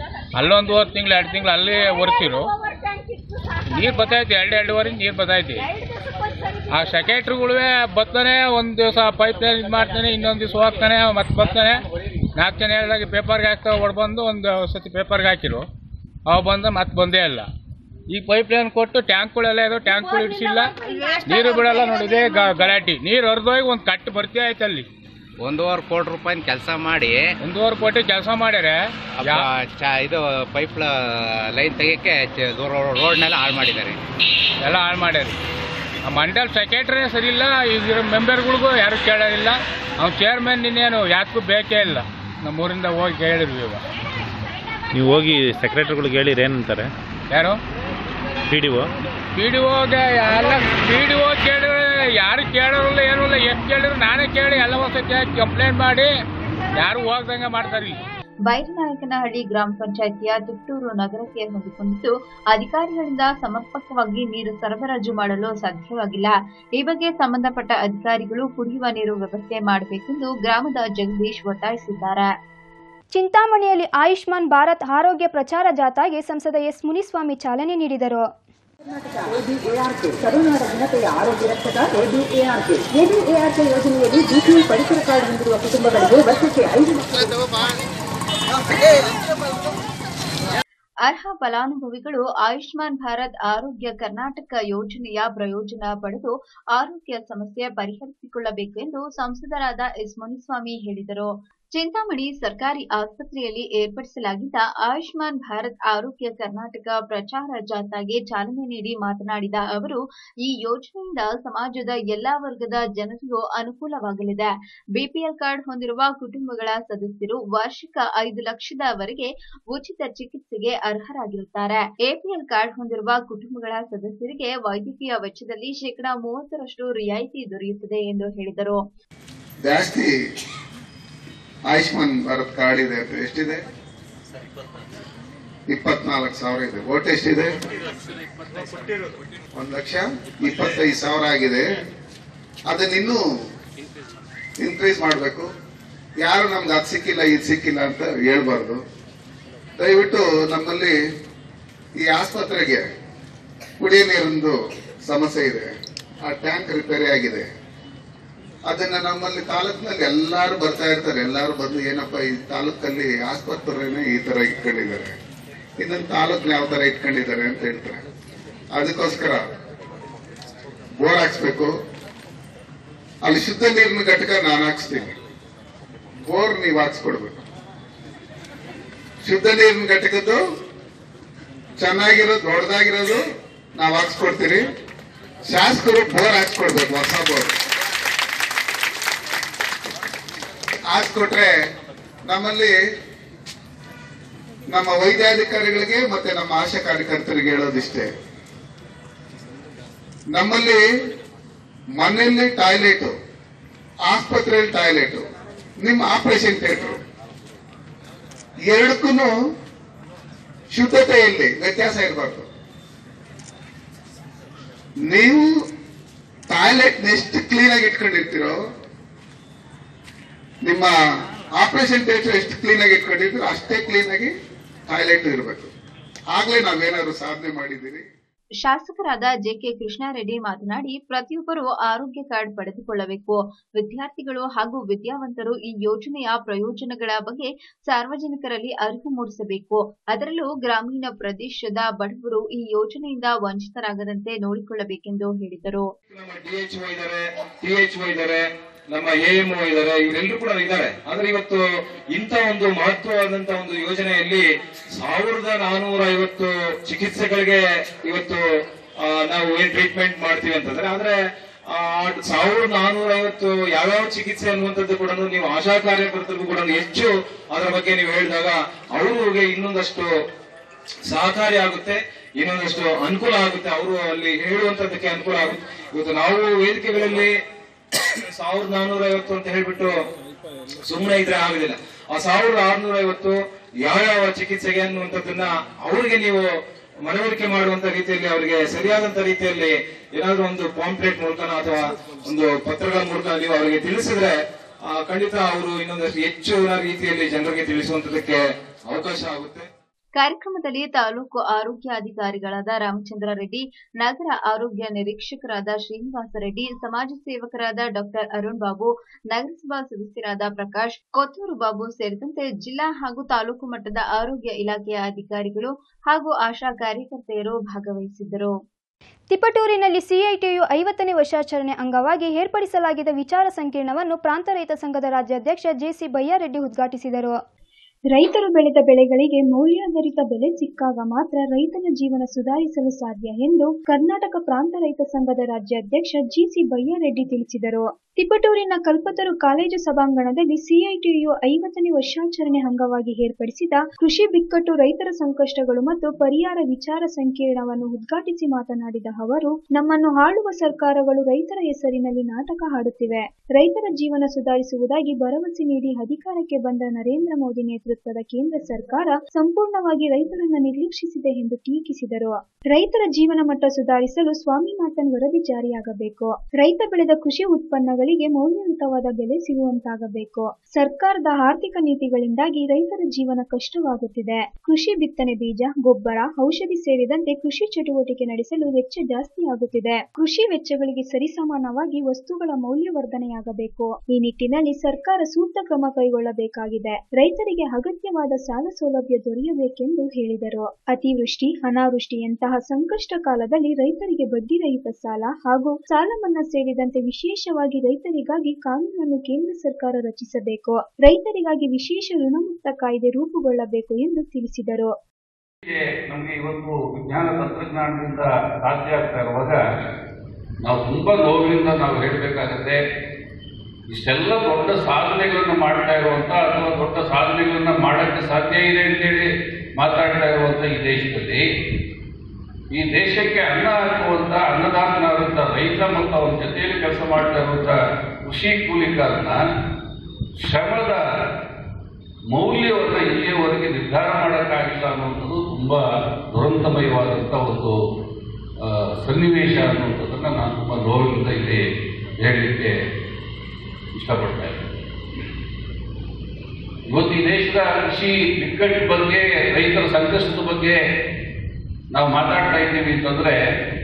ಅಲ್ಲೊಂದು ತಿಂಗಳು ಎರಡು ತಿಂಗಳು ಅಲ್ಲಿ ಒರ್ತಿರು ನೀರು ಬತ್ತೈತಿ ಎರಡು ಎರಡೂವರೆ ನೀರು ಬತ್ತೈತಿ ಆ ಸೆಕ್ರೆಟ್ರಿಗಳು ಬರ್ತಾನೆ ಒಂದು ದಿವಸ ಪೈಪ್ ಲೈನ್ ಇದು ಮಾಡ್ತಾನೆ ಇನ್ನೊಂದು ದಿವಸ ಹೋಗ್ತಾನೆ ಮತ್ತೆ ಬರ್ತಾನೆ ನಾಲ್ಕು ಜನ ಹೇಳಿದಾಗ ಪೇಪರ್ಗೆ ಹಾಕ್ತಾ ಹೊಡ್ಬಂದು ಒಂದು ಸತಿ ಪೇಪರ್ಗೆ ಹಾಕಿರು ಅವು ಬಂದ ಮತ್ತೆ ಬಂದೇ ಇಲ್ಲ ಈ ಪೈಪ್ ಲೈನ್ ಕೊಟ್ಟು ಟ್ಯಾಂಕ್ಗಳೆಲ್ಲ ಇದು ಟ್ಯಾಂಕ್ಗಳು ಇಡಿಸಿಲ್ಲ ನೀರು ಬಿಡಲ್ಲ ನೋಡಿ ಇದೇ ಗ- ಗಲಾಟೆ ನೀರು ಹರಿದೋಗಿ ಒಂದು ಕಟ್ಟು ಬರ್ತಿ ಆಯ್ತು ಅಲ್ಲಿ ಒಂದೂವರೆ ಕೋಟಿ ರೂಪಾಯಿನ ಕೆಲಸ ಮಾಡಿ ಒಂದೂವರೆ ಕೋಟಿ ಕೆಲಸ ಮಾಡ್ಯಾರೆ ಅಪ್ಪ, ಚ- ಇದು ಪೈಪ್ ಲೈನ್ ತೆಗಿಯಕ್ಕೆ ಚ- ದೂರ ರೋಡ್ನೆಲ್ಲ ಹಾಳು ಮಾಡಿದ್ದಾರೆ ಎಲ್ಲ ಹಾಳು ಮಾಡ್ಯಾರ ಆ ಮಂಡಲ್ ಸೆಕ್ರೆಟರಿ ಸರಿ ಇಲ್ಲ ಈಗ ಮೆಂಬರ್ಗಳಿಗೂ ಯಾರು ಕೇಳೋದಿಲ್ಲ ಅವ್ನು ಚೇರ್ಮನ್ ಇನ್ನೇನು ಯಾಕೂ ಬೇಕೇ ಇಲ್ಲ ನಮ್ಮೂರಿಂದ ಹೋಗಿ ಕೇಳಿದ್ವಿ ಇವಾಗ ನೀವು ಹೋಗಿ ಸೆಕ್ರೆಟರಿಗಳಿಗೆ ಹೇಳಿರಿ ಏನಂತಾರೆ ಯಾರು P D O P D ಓಗೆ ಎಲ್ಲ ಪಿ ಡಿ ಓ ಕೇಳಿದ್ರೆ ಯಾರು ಕೇಳೋರಿಲ್ಲ ಏನೂ ಇಲ್ಲ ಎಷ್ಟು ಕೇಳಿದ್ರು ನಾನೇ ಕೇಳಿ ಎಲ್ಲ ಒಂದ್ಸತಿ ಕಂಪ್ಲೇಂಟ್ ಮಾಡಿ ಯಾರು ಹೋಗ್ದಂಗೆ ಮಾಡ್ತಾರೆ ಇಲ್ಲಿ ಬೈರನಾಯಕನಹಳ್ಳಿ ಗ್ರಾಮ ಪಂಚಾಯಿತಿಯ ತಿಟ್ಟೂರು ನಗರಕ್ಕೆ ಹೊಂದಿಕೊಂಡಿದ್ದು ಅಧಿಕಾರಿಗಳಿಂದ ಸಮರ್ಪಕವಾಗಿ ನೀರು ಸರಬರಾಜು ಮಾಡಲು ಸಾಧ್ಯವಾಗಿಲ್ಲ ಈ ಬಗ್ಗೆ ಸಂಬಂಧಪಟ್ಟ ಅಧಿಕಾರಿಗಳು ಕುಡಿಯುವ ನೀರು ವ್ಯವಸ್ಥೆ ಮಾಡಬೇಕೆಂದು ಗ್ರಾಮದ ಜಗದೀಶ್ ಒತ್ತಾಯಿಸಿದ್ದಾರೆ ಚಿಂತಾಮಣಿಯಲ್ಲಿ ಆಯುಷ್ಮಾನ್ ಭಾರತ್ ಆರೋಗ್ಯ ಪ್ರಚಾರ ಜಾಥಾಗೆ ಸಂಸದ ಎಸ್ ಮುನಿಸ್ವಾಮಿ ಚಾಲನೆ ನೀಡಿದರು ಎಬಿಎಆರ್ಕೆ ಕರುನಾಡ ಜನತೆಯ ಆರೋಗ್ಯ ರಕ್ಷಕ ಎಬಿಎಆರ್ಕೆ ಎಬಿಎಆರ್ಕೆ ಯೋಜನೆಯಲ್ಲಿ ಬಿಪಿಎಲ್ ಪಡಿತರ ಕಾರ್ಡ್ ಹೊಂದಿರುವ ಕುಟುಂಬಗಳಿಗೆ ವರ್ಷಕ್ಕೆ ಐದು ಅರ್ಹ ಫಲಾನುಭವಿಗಳು ಆಯುಷ್ಮಾನ್ ಭಾರತ್ ಆರೋಗ್ಯ ಕರ್ನಾಟಕ ಯೋಜನೆಯ ಪ್ರಯೋಜನ ಪಡೆದು ಆರೋಗ್ಯ ಸಮಸ್ಯೆ ಪರಿಹರಿಸಿಕೊಳ್ಳಬೇಕು ಎಂದು ಸಂಸದರಾದ ಎಸ್ ಮುನಿಸ್ವಾಮಿ ಹೇಳಿದರು ಚಿಂತಾಮಣಿ ಸರ್ಕಾರಿ ಆಸ್ಪತ್ರೆಯಲ್ಲಿ ಏರ್ಪಡಿಸಲಾಗಿದ್ದ ಆಯುಷ್ಮಾನ್ ಭಾರತ್ ಆರೋಗ್ಯ ಕರ್ನಾಟಕ ಪ್ರಚಾರ ಜಾಥಾಗೆ ಚಾಲನೆ ನೀಡಿ ಮಾತನಾಡಿದ ಅವರು ಈ ಯೋಜನೆಯಿಂದ ಸಮಾಜದ ಎಲ್ಲಾ ವರ್ಗದ ಜನರಿಗೂ ಅನುಕೂಲವಾಗಲಿದೆ ಬಿಪಿಎಲ್ ಕಾರ್ಡ್ ಹೊಂದಿರುವ ಕುಟುಂಬಗಳ ಸದಸ್ಯರು ವಾರ್ಷಿಕ ಐದು ಲಕ್ಷದವರೆಗೆ ಉಚಿತ ಚಿಕಿತ್ಸೆಗೆ ಅರ್ಹರಾಗಿರುತ್ತಾರೆ ಎಪಿಎಲ್ ಕಾರ್ಡ್ ಹೊಂದಿರುವ ಕುಟುಂಬಗಳ ಸದಸ್ಯರಿಗೆ ವೈದ್ಯಕೀಯ ವೆಚ್ಚದಲ್ಲಿ ಶೇಕಡಾ ಮೂವತ್ತರಷ್ಟು ರಿಯಾಯಿತಿ ದೊರೆಯುತ್ತದೆ ಎಂದು ಹೇಳಿದರು ಜಾಸ್ತಿ ಆಯುಷ್ಮಾನ್ ಭಾರತ್ ಕಾರ್ಡ್ ಇದೆ ಅಂತ ಎಷ್ಟಿದೆ ಇಪ್ಪತ್ನಾಲ್ಕು ಸಾವಿರ ಇದೆ ಓಟ್ ಎಷ್ಟಿದೆ ಒಂದ್ ಲಕ್ಷ ಇಪ್ಪತ್ತೈದು ಸಾವಿರ ಆಗಿದೆ ಅದನ್ನಿನ್ನೂ ಇನ್ಕ್ರೀಸ್ ಮಾಡಬೇಕು ಯಾರು ನಮ್ಗೆ ಅದು ಸಿಕ್ಕಿಲ್ಲ ಇದು ಸಿಕ್ಕಿಲ್ಲ ಅಂತ ಹೇಳ್ಬಾರ್ದು ದಯವಿಟ್ಟು ನಮ್ಮಲ್ಲಿ ಈ ಆಸ್ಪತ್ರೆಗೆ ಕುಡಿಯ ನೀರಿಂದು ಸಮಸ್ಯೆ ಇದೆ ಆ ಟ್ಯಾಂಕ್ ರಿಪೇರಿ ಆಗಿದೆ ಅದನ್ನ ನಮ್ಮಲ್ಲಿ ತಾಲೂಕಿನಲ್ಲಿ ಎಲ್ಲಾರು ಬರ್ತಾ ಇರ್ತಾರೆ ಎಲ್ಲಾರು ಬಂದು ಏನಪ್ಪ ಈ ತಾಲೂಕಲ್ಲಿ ಆಸ್ಪತ್ರೆನೇ ಈ ತರ ಇಟ್ಕೊಂಡಿದ್ದಾರೆ ಇನ್ನೊಂದು ತಾಲೂಕ್ನ ಯಾವ ತರ ಇಟ್ಕೊಂಡಿದ್ದಾರೆ ಅಂತ ಹೇಳ್ತಾರೆ ಅದಕ್ಕೋಸ್ಕರ ಬೋರ್ ಹಾಕ್ಸ್ಬೇಕು ಅಲ್ಲಿ ಶುದ್ಧ ನೀರಿನ ಘಟಕ ನಾನು ಹಾಕ್ಸ್ತೀನಿ ಬೋರ್ ನೀವು ಹಾಕ್ಸ್ಕೊಡ್ಬೇಕು ಶುದ್ಧ ನೀರಿನ ಘಟಕದ್ದು ಚೆನ್ನಾಗಿರೋದು ದೊಡ್ಡದಾಗಿರೋದು ನಾವು ಹಾಕ್ಸ್ಕೊಡ್ತೀರಿ ಶಾಸಕರು ಬೋರ್ ಹಾಕ್ಸ್ಕೊಡ್ಬೇಕು ಹೊಸ ಬೋರ್ ಹಾಕ್ಸ್ಕೊಟ್ರೆ ನಮ್ಮಲ್ಲಿ ನಮ್ಮ ವೈದ್ಯಾಧಿಕಾರಿಗಳಿಗೆ ಮತ್ತೆ ನಮ್ಮ ಆಶಾ ಕಾರ್ಯಕರ್ತರಿಗೆ ಹೇಳೋದಿಷ್ಟೇ ನಮ್ಮಲ್ಲಿ ಮನೆಯಲ್ಲಿ ಟಾಯ್ಲೆಟ್ ಆಸ್ಪತ್ರೆಯಲ್ಲಿ ಟಾಯ್ಲೆಟ್ ನಿಮ್ಮ ಆಪರೇಷನ್ ಥಿಯೇಟರ್ ಎರಡಕ್ಕೂ ಶುದ್ಧತೆಯಲ್ಲಿ ವ್ಯತ್ಯಾಸ ಇರಬಾರ್ದು ನೀವು ಟಾಯ್ಲೆಟ್ ಎಷ್ಟು ಕ್ಲೀನ್ ಆಗಿ ಇಟ್ಕೊಂಡಿರ್ತೀರೋ ನಿಮ್ಮ ಆಪರೇಷನ್ ಥಿಯೇಟರ್ ಎಷ್ಟು ಕ್ಲೀನ್ ಆಗಿ ಇಟ್ಕೊಂಡಿರ್ತೀರೋ ಅಷ್ಟೇ ಕ್ಲೀನ್ ಆಗಿ ಟಾಯ್ಲೆಟ್ ಇರಬೇಕು ಆಗ್ಲೇ ನಾವೇನಾದ್ರು ಸಾಧನೆ ಮಾಡಿದ್ದೀರಿ ಶಾಸಕರಾದ ಜೆಕೆ ಕೃಷ್ಣಾರೆಡ್ಡಿ ಮಾತನಾಡಿ ಪ್ರತಿಯೊಬ್ಬರು ಆರೋಗ್ಯ ಕಾರ್ಡ್ ಪಡೆದುಕೊಳ್ಳಬೇಕು ವಿದ್ಯಾರ್ಥಿಗಳು ಹಾಗೂ ವಿದ್ಯಾವಂತರು ಈ ಯೋಜನೆಯ ಪ್ರಯೋಜನಗಳ ಬಗ್ಗೆ ಸಾರ್ವಜನಿಕರಲ್ಲಿ ಅರಿವು ಮೂಡಿಸಬೇಕು ಅದರಲ್ಲೂ ಗ್ರಾಮೀಣ ಪ್ರದೇಶದ ಬಡವರು ಈ ಯೋಜನೆಯಿಂದ ವಂಚಿತರಾಗದಂತೆ ನೋಡಿಕೊಳ್ಳಬೇಕೆಂದು ಹೇಳಿದರು ಡಿಎಚ್ಒ ಇದ್ದಾರೆ ಟಿಎಚ್ಒ ಇದ್ದಾರೆ ನಮ್ಮ ಎಎಂಒ ಇದ್ದಾರೆ ಇವರೆಲ್ಲರೂ ಕೂಡ ಇದ್ದಾರೆ ಆದ್ರೆ ಇವತ್ತು ಇಂಥ ಒಂದು ಮಹತ್ವವಾದಂತ ಒಂದು ಯೋಜನೆಯಲ್ಲಿ ಸಾವಿರದ ನಾನೂರ ಐವತ್ತು ಚಿಕಿತ್ಸೆಗಳಿಗೆ ಇವತ್ತು ಆ, ನಾವು ಏನ್ ಟ್ರೀಟ್ಮೆಂಟ್ ಮಾಡ್ತೀವಿ ಅಂತಂದ್ರೆ ಆದ್ರೆ ಆ ಸಾವಿರದ ನಾನೂರ ಐವತ್ತು ಯಾವ್ಯಾವ ಚಿಕಿತ್ಸೆ ಅನ್ನುವಂಥದ್ದು ಕೂಡ ನೀವು ಆಶಾ ಕಾರ್ಯಕರ್ತರಿಗೂ ಕೂಡ ಹೆಚ್ಚು ಅದರ ಬಗ್ಗೆ ನೀವು ಹೇಳಿದಾಗ ಅವ್ರಿಗೆ ಇನ್ನೊಂದಷ್ಟು ಸಹಕಾರಿ ಆಗುತ್ತೆ ಇನ್ನೊಂದಷ್ಟು ಅನುಕೂಲ ಆಗುತ್ತೆ ಅವರು ಅಲ್ಲಿ ಹೇಳುವಂತದಕ್ಕೆ ಅನುಕೂಲ ಆಗುತ್ತೆ ಇವತ್ತು ನಾವು ವೇದಿಕೆಗಳಲ್ಲಿ ಸಾವಿರದ ನಾನೂರ ಐವತ್ತು ಅಂತ ಹೇಳ್ಬಿಟ್ಟು ಸುಮ್ಮನೆ ಇದ್ರೆ ಆಗುದಿಲ್ಲ ಆ ಸಾವಿರದ ಆರ್ನೂರ ಐವತ್ತು ಯಾವ್ಯಾವ ಚಿಕಿತ್ಸೆಗೆ ಅನ್ನುವಂಥದ್ದನ್ನ ಅವರಿಗೆ ನೀವು ಮನವರಿಕೆ ಮಾಡುವಂತ ರೀತಿಯಲ್ಲಿ ಅವರಿಗೆ ಸರಿಯಾದಂತ ರೀತಿಯಲ್ಲಿ ಏನಾದ್ರೂ ಒಂದು ಪಾಂಪ್ಲೆಟ್ ಮೂಲಕ ಅಥವಾ ಒಂದು ಪತ್ರಗಳ ಮೂಲಕ ನೀವು ಅವರಿಗೆ ತಿಳಿಸಿದ್ರೆ ಆ, ಖಂಡಿತ ಅವರು ಇನ್ನೊಂದಷ್ಟು ಹೆಚ್ಚು ರೀತಿಯಲ್ಲಿ ಜನರಿಗೆ ತಿಳಿಸುವಂತದಕ್ಕೆ ಅವಕಾಶ ಆಗುತ್ತೆ ಕಾರ್ಯಕ್ರಮದಲ್ಲಿ ತಾಲೂಕು ಆರೋಗ್ಯಾಧಿಕಾರಿಗಳಾದ ರಾಮಚಂದ್ರ ರೆಡ್ಡಿ ನಗರ ಆರೋಗ್ಯ ನಿರೀಕ್ಷಕರಾದ ಶ್ರೀನಿವಾಸ ರೆಡ್ಡಿ ಸಮಾಜ ಸೇವಕರಾದ ಡಾಕ್ಟರ್ ಅರುಣ್ ಬಾಬು ನಗರಸಭಾ ಸದಸ್ಯರಾದ ಪ್ರಕಾಶ್ ಕೊತ್ತೂರು ಬಾಬು ಸೇರಿದಂತೆ ಜಿಲ್ಲಾ ಹಾಗೂ ತಾಲೂಕು ಮಟ್ಟದ ಆರೋಗ್ಯ ಇಲಾಖೆಯ ಅಧಿಕಾರಿಗಳು ಹಾಗೂ ಆಶಾ ಕಾರ್ಯಕರ್ತೆಯರು ಭಾಗವಹಿಸಿದ್ದರು ತಿಪಟೂರಿನಲ್ಲಿ ಸಿಐಟಿಯು ಐವತ್ತನೇ ವರ್ಷಾಚರಣೆ ಅಂಗವಾಗಿ ಏರ್ಪಡಿಸಲಾಗಿದ್ದ ವಿಚಾರ ಸಂಕಿರಣವನ್ನು ಪ್ರಾಂತ ರೈತ ಸಂಘದ ರಾಜ್ಯಾಧ್ಯಕ್ಷ ಜೆಸಿ ಬಯ್ಯಾರೆಡ್ಡಿ ಉದ್ಘಾಟಿಸಿದರು ರೈತರು ಬೆಳೆದ ಬೆಳೆಗಳಿಗೆ ಮೌಲ್ಯಾಧಾರಿತ ಬೆಲೆ ಸಿಕ್ಕಾಗ ಮಾತ್ರ ರೈತನ ಜೀವನ ಸುಧಾರಿಸಲು ಸಾಧ್ಯ ಎಂದು ಕರ್ನಾಟಕ ಪ್ರಾಂತ ರೈತ ಸಂಘದ ರಾಜ್ಯಾಧ್ಯಕ್ಷ ಜಿಸಿ ಬಯ್ಯಾರೆಡ್ಡಿ ತಿಳಿಸಿದರು ತಿಪಟೂರಿನ ಕಲ್ಪತರು ಕಾಲೇಜು ಸಭಾಂಗಣದಲ್ಲಿ ಸಿಐಟಿಯು ಐವತ್ತನೇ ವರ್ಷಾಚರಣೆ ಅಂಗವಾಗಿ ಏರ್ಪಡಿಸಿದ ಕೃಷಿ ಬಿಕ್ಕಟ್ಟು ರೈತರ ಸಂಕಷ್ಟಗಳು ಮತ್ತು ಪರಿಹಾರ ವಿಚಾರ ಸಂಕಿರಣವನ್ನು ಉದ್ಘಾಟಿಸಿ ಮಾತನಾಡಿದ ಅವರು ನಮ್ಮನ್ನು ಆಳುವ ಸರ್ಕಾರಗಳು ರೈತರ ಹೆಸರಿನಲ್ಲಿ ನಾಟಕ ಹಾಡುತ್ತಿವೆ ರೈತರ ಜೀವನ ಸುಧಾರಿಸುವುದಾಗಿ ಭರವಸೆ ನೀಡಿ ಅಧಿಕಾರಕ್ಕೆ ಬಂದ ನರೇಂದ್ರ ಮೋದಿ ನೇತೃತ್ವದ ಕೇಂದ್ರ ಸರ್ಕಾರ ಸಂಪೂರ್ಣವಾಗಿ ರೈತರನ್ನ ನಿರ್ಲಕ್ಷಿಸಿದೆ ಎಂದು ಟೀಕಿಸಿದರು ರೈತರ ಜೀವನ ಮಟ್ಟ ಸುಧಾರಿಸಲು ಸ್ವಾಮಿನಾಥನ್ ವರದಿ ಜಾರಿಯಾಗಬೇಕು ರೈತ ಬೆಳೆದ ಕೃಷಿ ಉತ್ಪನ್ನಗಳಿಗೆ ಮೌಲ್ಯಯುತವಾದ ಬೆಲೆ ಸಿಗುವಂತಾಗಬೇಕು ಸರ್ಕಾರದ ಆರ್ಥಿಕ ನೀತಿಗಳಿಂದಾಗಿ ರೈತರ ಜೀವನ ಕಷ್ಟವಾಗುತ್ತಿದೆ ಕೃಷಿ ಬಿತ್ತನೆ ಬೀಜ ಗೊಬ್ಬರ ಔಷಧಿ ಸೇರಿದಂತೆ ಕೃಷಿ ಚಟುವಟಿಕೆ ನಡೆಸಲು ವೆಚ್ಚ ಜಾಸ್ತಿ ಆಗುತ್ತಿದೆ ಕೃಷಿ ವೆಚ್ಚಗಳಿಗೆ ಸರಿಸಮಾನವಾಗಿ ವಸ್ತುಗಳ ಮೌಲ್ಯವರ್ಧನೆಯಾಗಬೇಕು ಈ ನಿಟ್ಟಿನಲ್ಲಿ ಸರ್ಕಾರ ಸೂಕ್ತ ಕ್ರಮ ಕೈಗೊಳ್ಳಬೇಕಾಗಿದೆ ರೈತರಿಗೆ ಅಗತ್ಯವಾದ ಸಾಲ ಸೌಲಭ್ಯ ದೊರೆಯಬೇಕೆಂದು ಹೇಳಿದರು ಅತಿವೃಷ್ಟಿ ಅನಾವೃಷ್ಟಿಯಂತಹ ಸಂಕಷ್ಟ ಕಾಲದಲ್ಲಿ ರೈತರಿಗೆ ಬಡ್ಡಿರಹಿತ ಸಾಲ ಹಾಗೂ ಸಾಲ ಮನ್ನಾ ಸೇರಿದಂತೆ ವಿಶೇಷವಾಗಿ ರೈತರಿಗಾಗಿ ಕಾನೂನನ್ನು ಕೇಂದ್ರ ಸರ್ಕಾರ ರಚಿಸಬೇಕು ರೈತರಿಗಾಗಿ ವಿಶೇಷ ಋಣಮುಕ್ತ ಕಾಯ್ದೆ ರೂಪುಗೊಳ್ಳಬೇಕು ಎಂದು ತಿಳಿಸಿದರು ನಮಗೆ ಇವತ್ತು ವಿಜ್ಞಾನ ತಂತ್ರಜ್ಞಾನದಿಂದ ಸಾಧ್ಯ ಆಗ್ತಾ ಇರುವಾಗ ನಾವು ತುಂಬಾ ನೋವಿನಿಂದ ನಾವು ಹೇಳಬೇಕಾಗತ್ತೆ ಇಷ್ಟೆಲ್ಲ ದೊಡ್ಡ ಸಾಧನೆಗಳನ್ನು ಮಾಡ್ತಾ ಇರುವಂತ ಅಥವಾ ದೊಡ್ಡ ಸಾಧನೆಗಳನ್ನ ಮಾಡಕ್ಕೆ ಸಾಧ್ಯ ಇದೆ ಅಂತೇಳಿ ಮಾತಾಡ್ತಾ ಇರುವಂತ ಈ ದೇಶದಲ್ಲಿ ಈ ದೇಶಕ್ಕೆ ಅನ್ನ ಹಾಕುವಂತ ಅನ್ನದಾತನಾದಂತ ರೈತ ಮತ್ತು ಅವನ ಜೊತೆಯಲ್ಲಿ ಕೆಲಸ ಮಾಡ್ತಾ ಇರುವಂತ ಕೃಷಿ ಕೂಲಿಕಾರನ ಶ್ರಮದ ಮೌಲ್ಯವನ್ನು ಇಲ್ಲಿಯವರೆಗೆ ನಿರ್ಧಾರ ಮಾಡೋಕ್ಕಾಗಿಲ್ಲ ಅನ್ನುವಂಥದ್ದು ತುಂಬ ದುರಂತಮಯವಾದಂಥ ಒಂದು ಆ, ಸನ್ನಿವೇಶ ಅನ್ನುವಂಥದ್ದನ್ನು ನಾನು ತುಂಬ ನೋವಿನಿಂದ ಇಲ್ಲಿ ಹೇಳಲಿಕ್ಕೆ ಇಷ್ಟಪಡ್ತಾ ಇದ್ದೀನಿ ಇವತ್ತು ಈ ದೇಶದ ಕೃಷಿ ಬಿಕ್ಕಟ್ಟು ಬಗ್ಗೆ ರೈತರ ಸಂಕಷ್ಟದ ಬಗ್ಗೆ ನಾವು ಮಾತಾಡ್ತಾ ಇದ್ದೀವಿ ಅಂತಂದ್ರೆ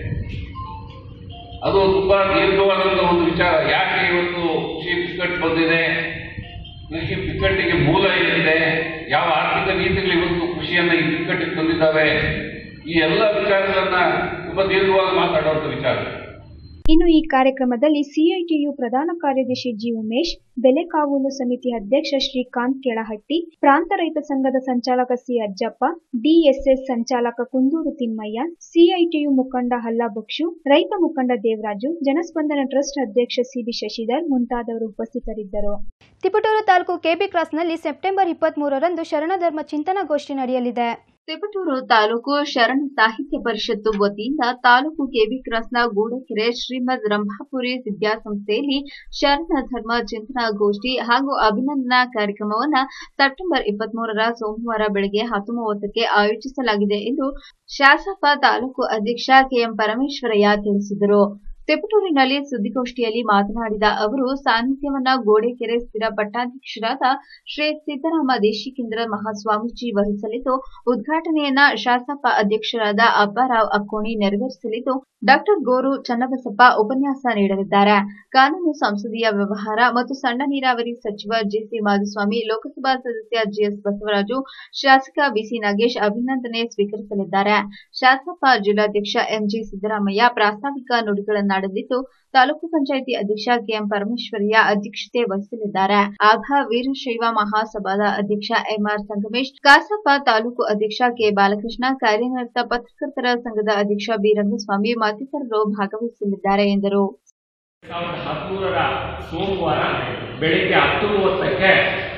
ಅದು ತುಂಬಾ ದೀರ್ಘವಾದಂಥ ಒಂದು ವಿಚಾರ ಯಾಕೆ ಇವತ್ತು ಕೃಷಿ ಬಿಕ್ಕಟ್ಟು ಬಂದಿದೆ ಕೃಷಿ ಬಿಕ್ಕಟ್ಟಿಗೆ ಮೂಲ ಏನಿದೆ ಯಾವ ಆರ್ಥಿಕ ನೀತಿಗಳು ಇವತ್ತು ಕೃಷಿಯನ್ನ ಈ ಬಿಕ್ಕಟ್ಟಿಗೆ ತಂದಿದ್ದಾವೆ ಈ ಎಲ್ಲ ವಿಚಾರಗಳನ್ನ ತುಂಬಾ ದೀರ್ಘವಾಗಿ ಮಾತಾಡುವಂಥ ವಿಚಾರ ಇನ್ನು ಈ ಕಾರ್ಯಕ್ರಮದಲ್ಲಿ ಸಿಐಟಿಯು ಪ್ರಧಾನ ಕಾರ್ಯದರ್ಶಿ ಜಿ ಉಮೇಶ್ ಬೆಲೆ ಕಾವಲು ಸಮಿತಿ ಅಧ್ಯಕ್ಷ ಶ್ರೀಕಾಂತ್ ಕೆಳಹಟ್ಟಿ ಪ್ರಾಂತ ರೈತ ಸಂಘದ ಸಂಚಾಲಕ ಸಿ ಅಜ್ಜಪ್ಪ ಡಿಎಸ್ಎಸ್ ಸಂಚಾಲಕ ಕುಂದೂರು ತಿಮ್ಮಯ್ಯ ಸಿಐಟಿಯು ಮುಖಂಡ ಹಲ್ಲಾಬಕ್ಷು ರೈತ ಮುಖಂಡ ದೇವರಾಜು ಜನಸ್ಪಂದನ ಟ್ರಸ್ಟ್ ಅಧ್ಯಕ್ಷ ಸಿಬಿ ಶಶಿಧರ್ ಮುಂತಾದವರು ಉಪಸ್ಥಿತರಿದ್ದರು ತಿಪಟೂರು ತಾಲೂಕು ಕೆಬಿ ಕ್ರಾಸ್ನಲ್ಲಿ ಸೆಪ್ಟೆಂಬರ್ ಇಪ್ಪತ್ತ್ ಮೂರರಂದು ಶರಣಧರ್ಮ ಚಿಂತನಗೋಷ್ಠಿ ನಡೆಯಲಿದೆ ತಿಪಟೂರು ತಾಲೂಕು ಶರಣ ಸಾಹಿತ್ಯ ಪರಿಷತ್ತು ವತಿಯಿಂದ ತಾಲೂಕು ಕೆಬಿ ಕ್ರಾಸ್ನ ಗೂಡಕೆರೆ ಶ್ರೀಮದ್ ರಂಭಾಪುರಿ ವಿದ್ಯಾಸಂಸ್ಥೆಯಲ್ಲಿ ಶರಣ ಧರ್ಮ ಚಿಂತನಾಗೋಷ್ಠಿ ಹಾಗೂ ಅಭಿನಂದನಾ ಕಾರ್ಯಕ್ರಮವನ್ನ ಸೆಪ್ಟೆಂಬರ್ ಇಪ್ಪತ್ಮೂರರ ಸೋಮವಾರ ಬೆಳಗ್ಗೆ ಹತ್ತು ಮೂವತ್ತಕ್ಕೆ ಆಯೋಜಿಸಲಾಗಿದೆ ಎಂದು ಶಾಸಕ ತಾಲೂಕು ಅಧ್ಯಕ್ಷ ಕೆಎಂ ಪರಮೇಶ್ವರಯ್ಯ ತಿಳಿಸಿದರು ತಿಪಟೂರಿನಲ್ಲಿ ಸುದ್ದಿಗೋಷ್ಠಿಯಲ್ಲಿ ಮಾತನಾಡಿದ ಅವರು ಸಾನ್ನಿಧ್ಯವನ್ನ ಗೋಡೆಕೆರೆ ಸ್ಥಿರ ಪಟ್ಟಾಧ್ಯಕ್ಷರಾದ ಶ್ರೀ ಸಿದ್ದರಾಮ ದೇಶಿಕೇಂದ್ರ ಮಹಾಸ್ವಾಮೀಜಿ ವಹಿಸಲಿದ್ದು ಉದ್ಘಾಟನೆಯನ್ನ ಶಾಸಕ ಅಧ್ಯಕ್ಷರಾದ ಅಬ್ಬಾರಾವ್ ಅಕ್ಕೋಣಿ ನೆರವೇರಿಸಲಿದ್ದು ಡಾಕ್ಟರ್ ಗೋರು ಚನ್ನಬಸಪ್ಪ ಉಪನ್ಯಾಸ ನೀಡಲಿದ್ದಾರೆ ಕಾನೂನು ಸಂಸದೀಯ ವ್ಯವಹಾರ ಮತ್ತು ಸಣ್ಣ ನೀರಾವರಿ ಸಚಿವ ಜೆಸಿ ಮಾಧುಸ್ವಾಮಿ ಲೋಕಸಭಾ ಸದಸ್ಯ ಜಿಎಸ್ ಬಸವರಾಜು ಶಾಸಕ ಬಿಸಿ ನಾಗೇಶ್ ಅಭಿನಂದನೆ ಸ್ವೀಕರಿಸಲಿದ್ದಾರೆ ಶಾಸಕ ಜಿಲ್ಲಾಧ್ಯಕ್ಷ ಎಂಜಿ ಸಿದ್ದರಾಮಯ್ಯ ಪ್ರಾಸ್ತಾವಿಕ ನುಡಿಗಳನ್ನಾಡಲಿದ್ದು ತಾಲೂಕು ಪಂಚಾಯಿತಿ ಅಧ್ಯಕ್ಷ ಕೆಎಂ ಪರಮೇಶ್ವರಯ್ಯ ಅಧ್ಯಕ್ಷತೆ ವಹಿಸಲಿದ್ದಾರೆ ಆಭ ವೀರಶೈವ ಮಹಾಸಭಾದ ಅಧ್ಯಕ್ಷ ಎಂಆರ್ ಸಂಗಮೇಶ್ ಕಸಾಪ ತಾಲೂಕು ಅಧ್ಯಕ್ಷ ಕೆ ಬಾಲಕೃಷ್ಣ ಕಾರ್ಯನಿರತ ಪತ್ರಕರ್ತರ ಸಂಘದ ಅಧ್ಯಕ್ಷ ಬಿ ರಂಗಸ್ವಾಮಿ ಮತ್ತಿತರರು ಭಾಗವಹಿಸಲಿದ್ದಾರೆ ಎಂದರು ಸಾವಿರದ ಹದಿಮೂರರ ಸೋಮವಾರ ಬೆಳಿಗ್ಗೆ ಹತ್ತು ಮೂವತ್ತಕ್ಕೆ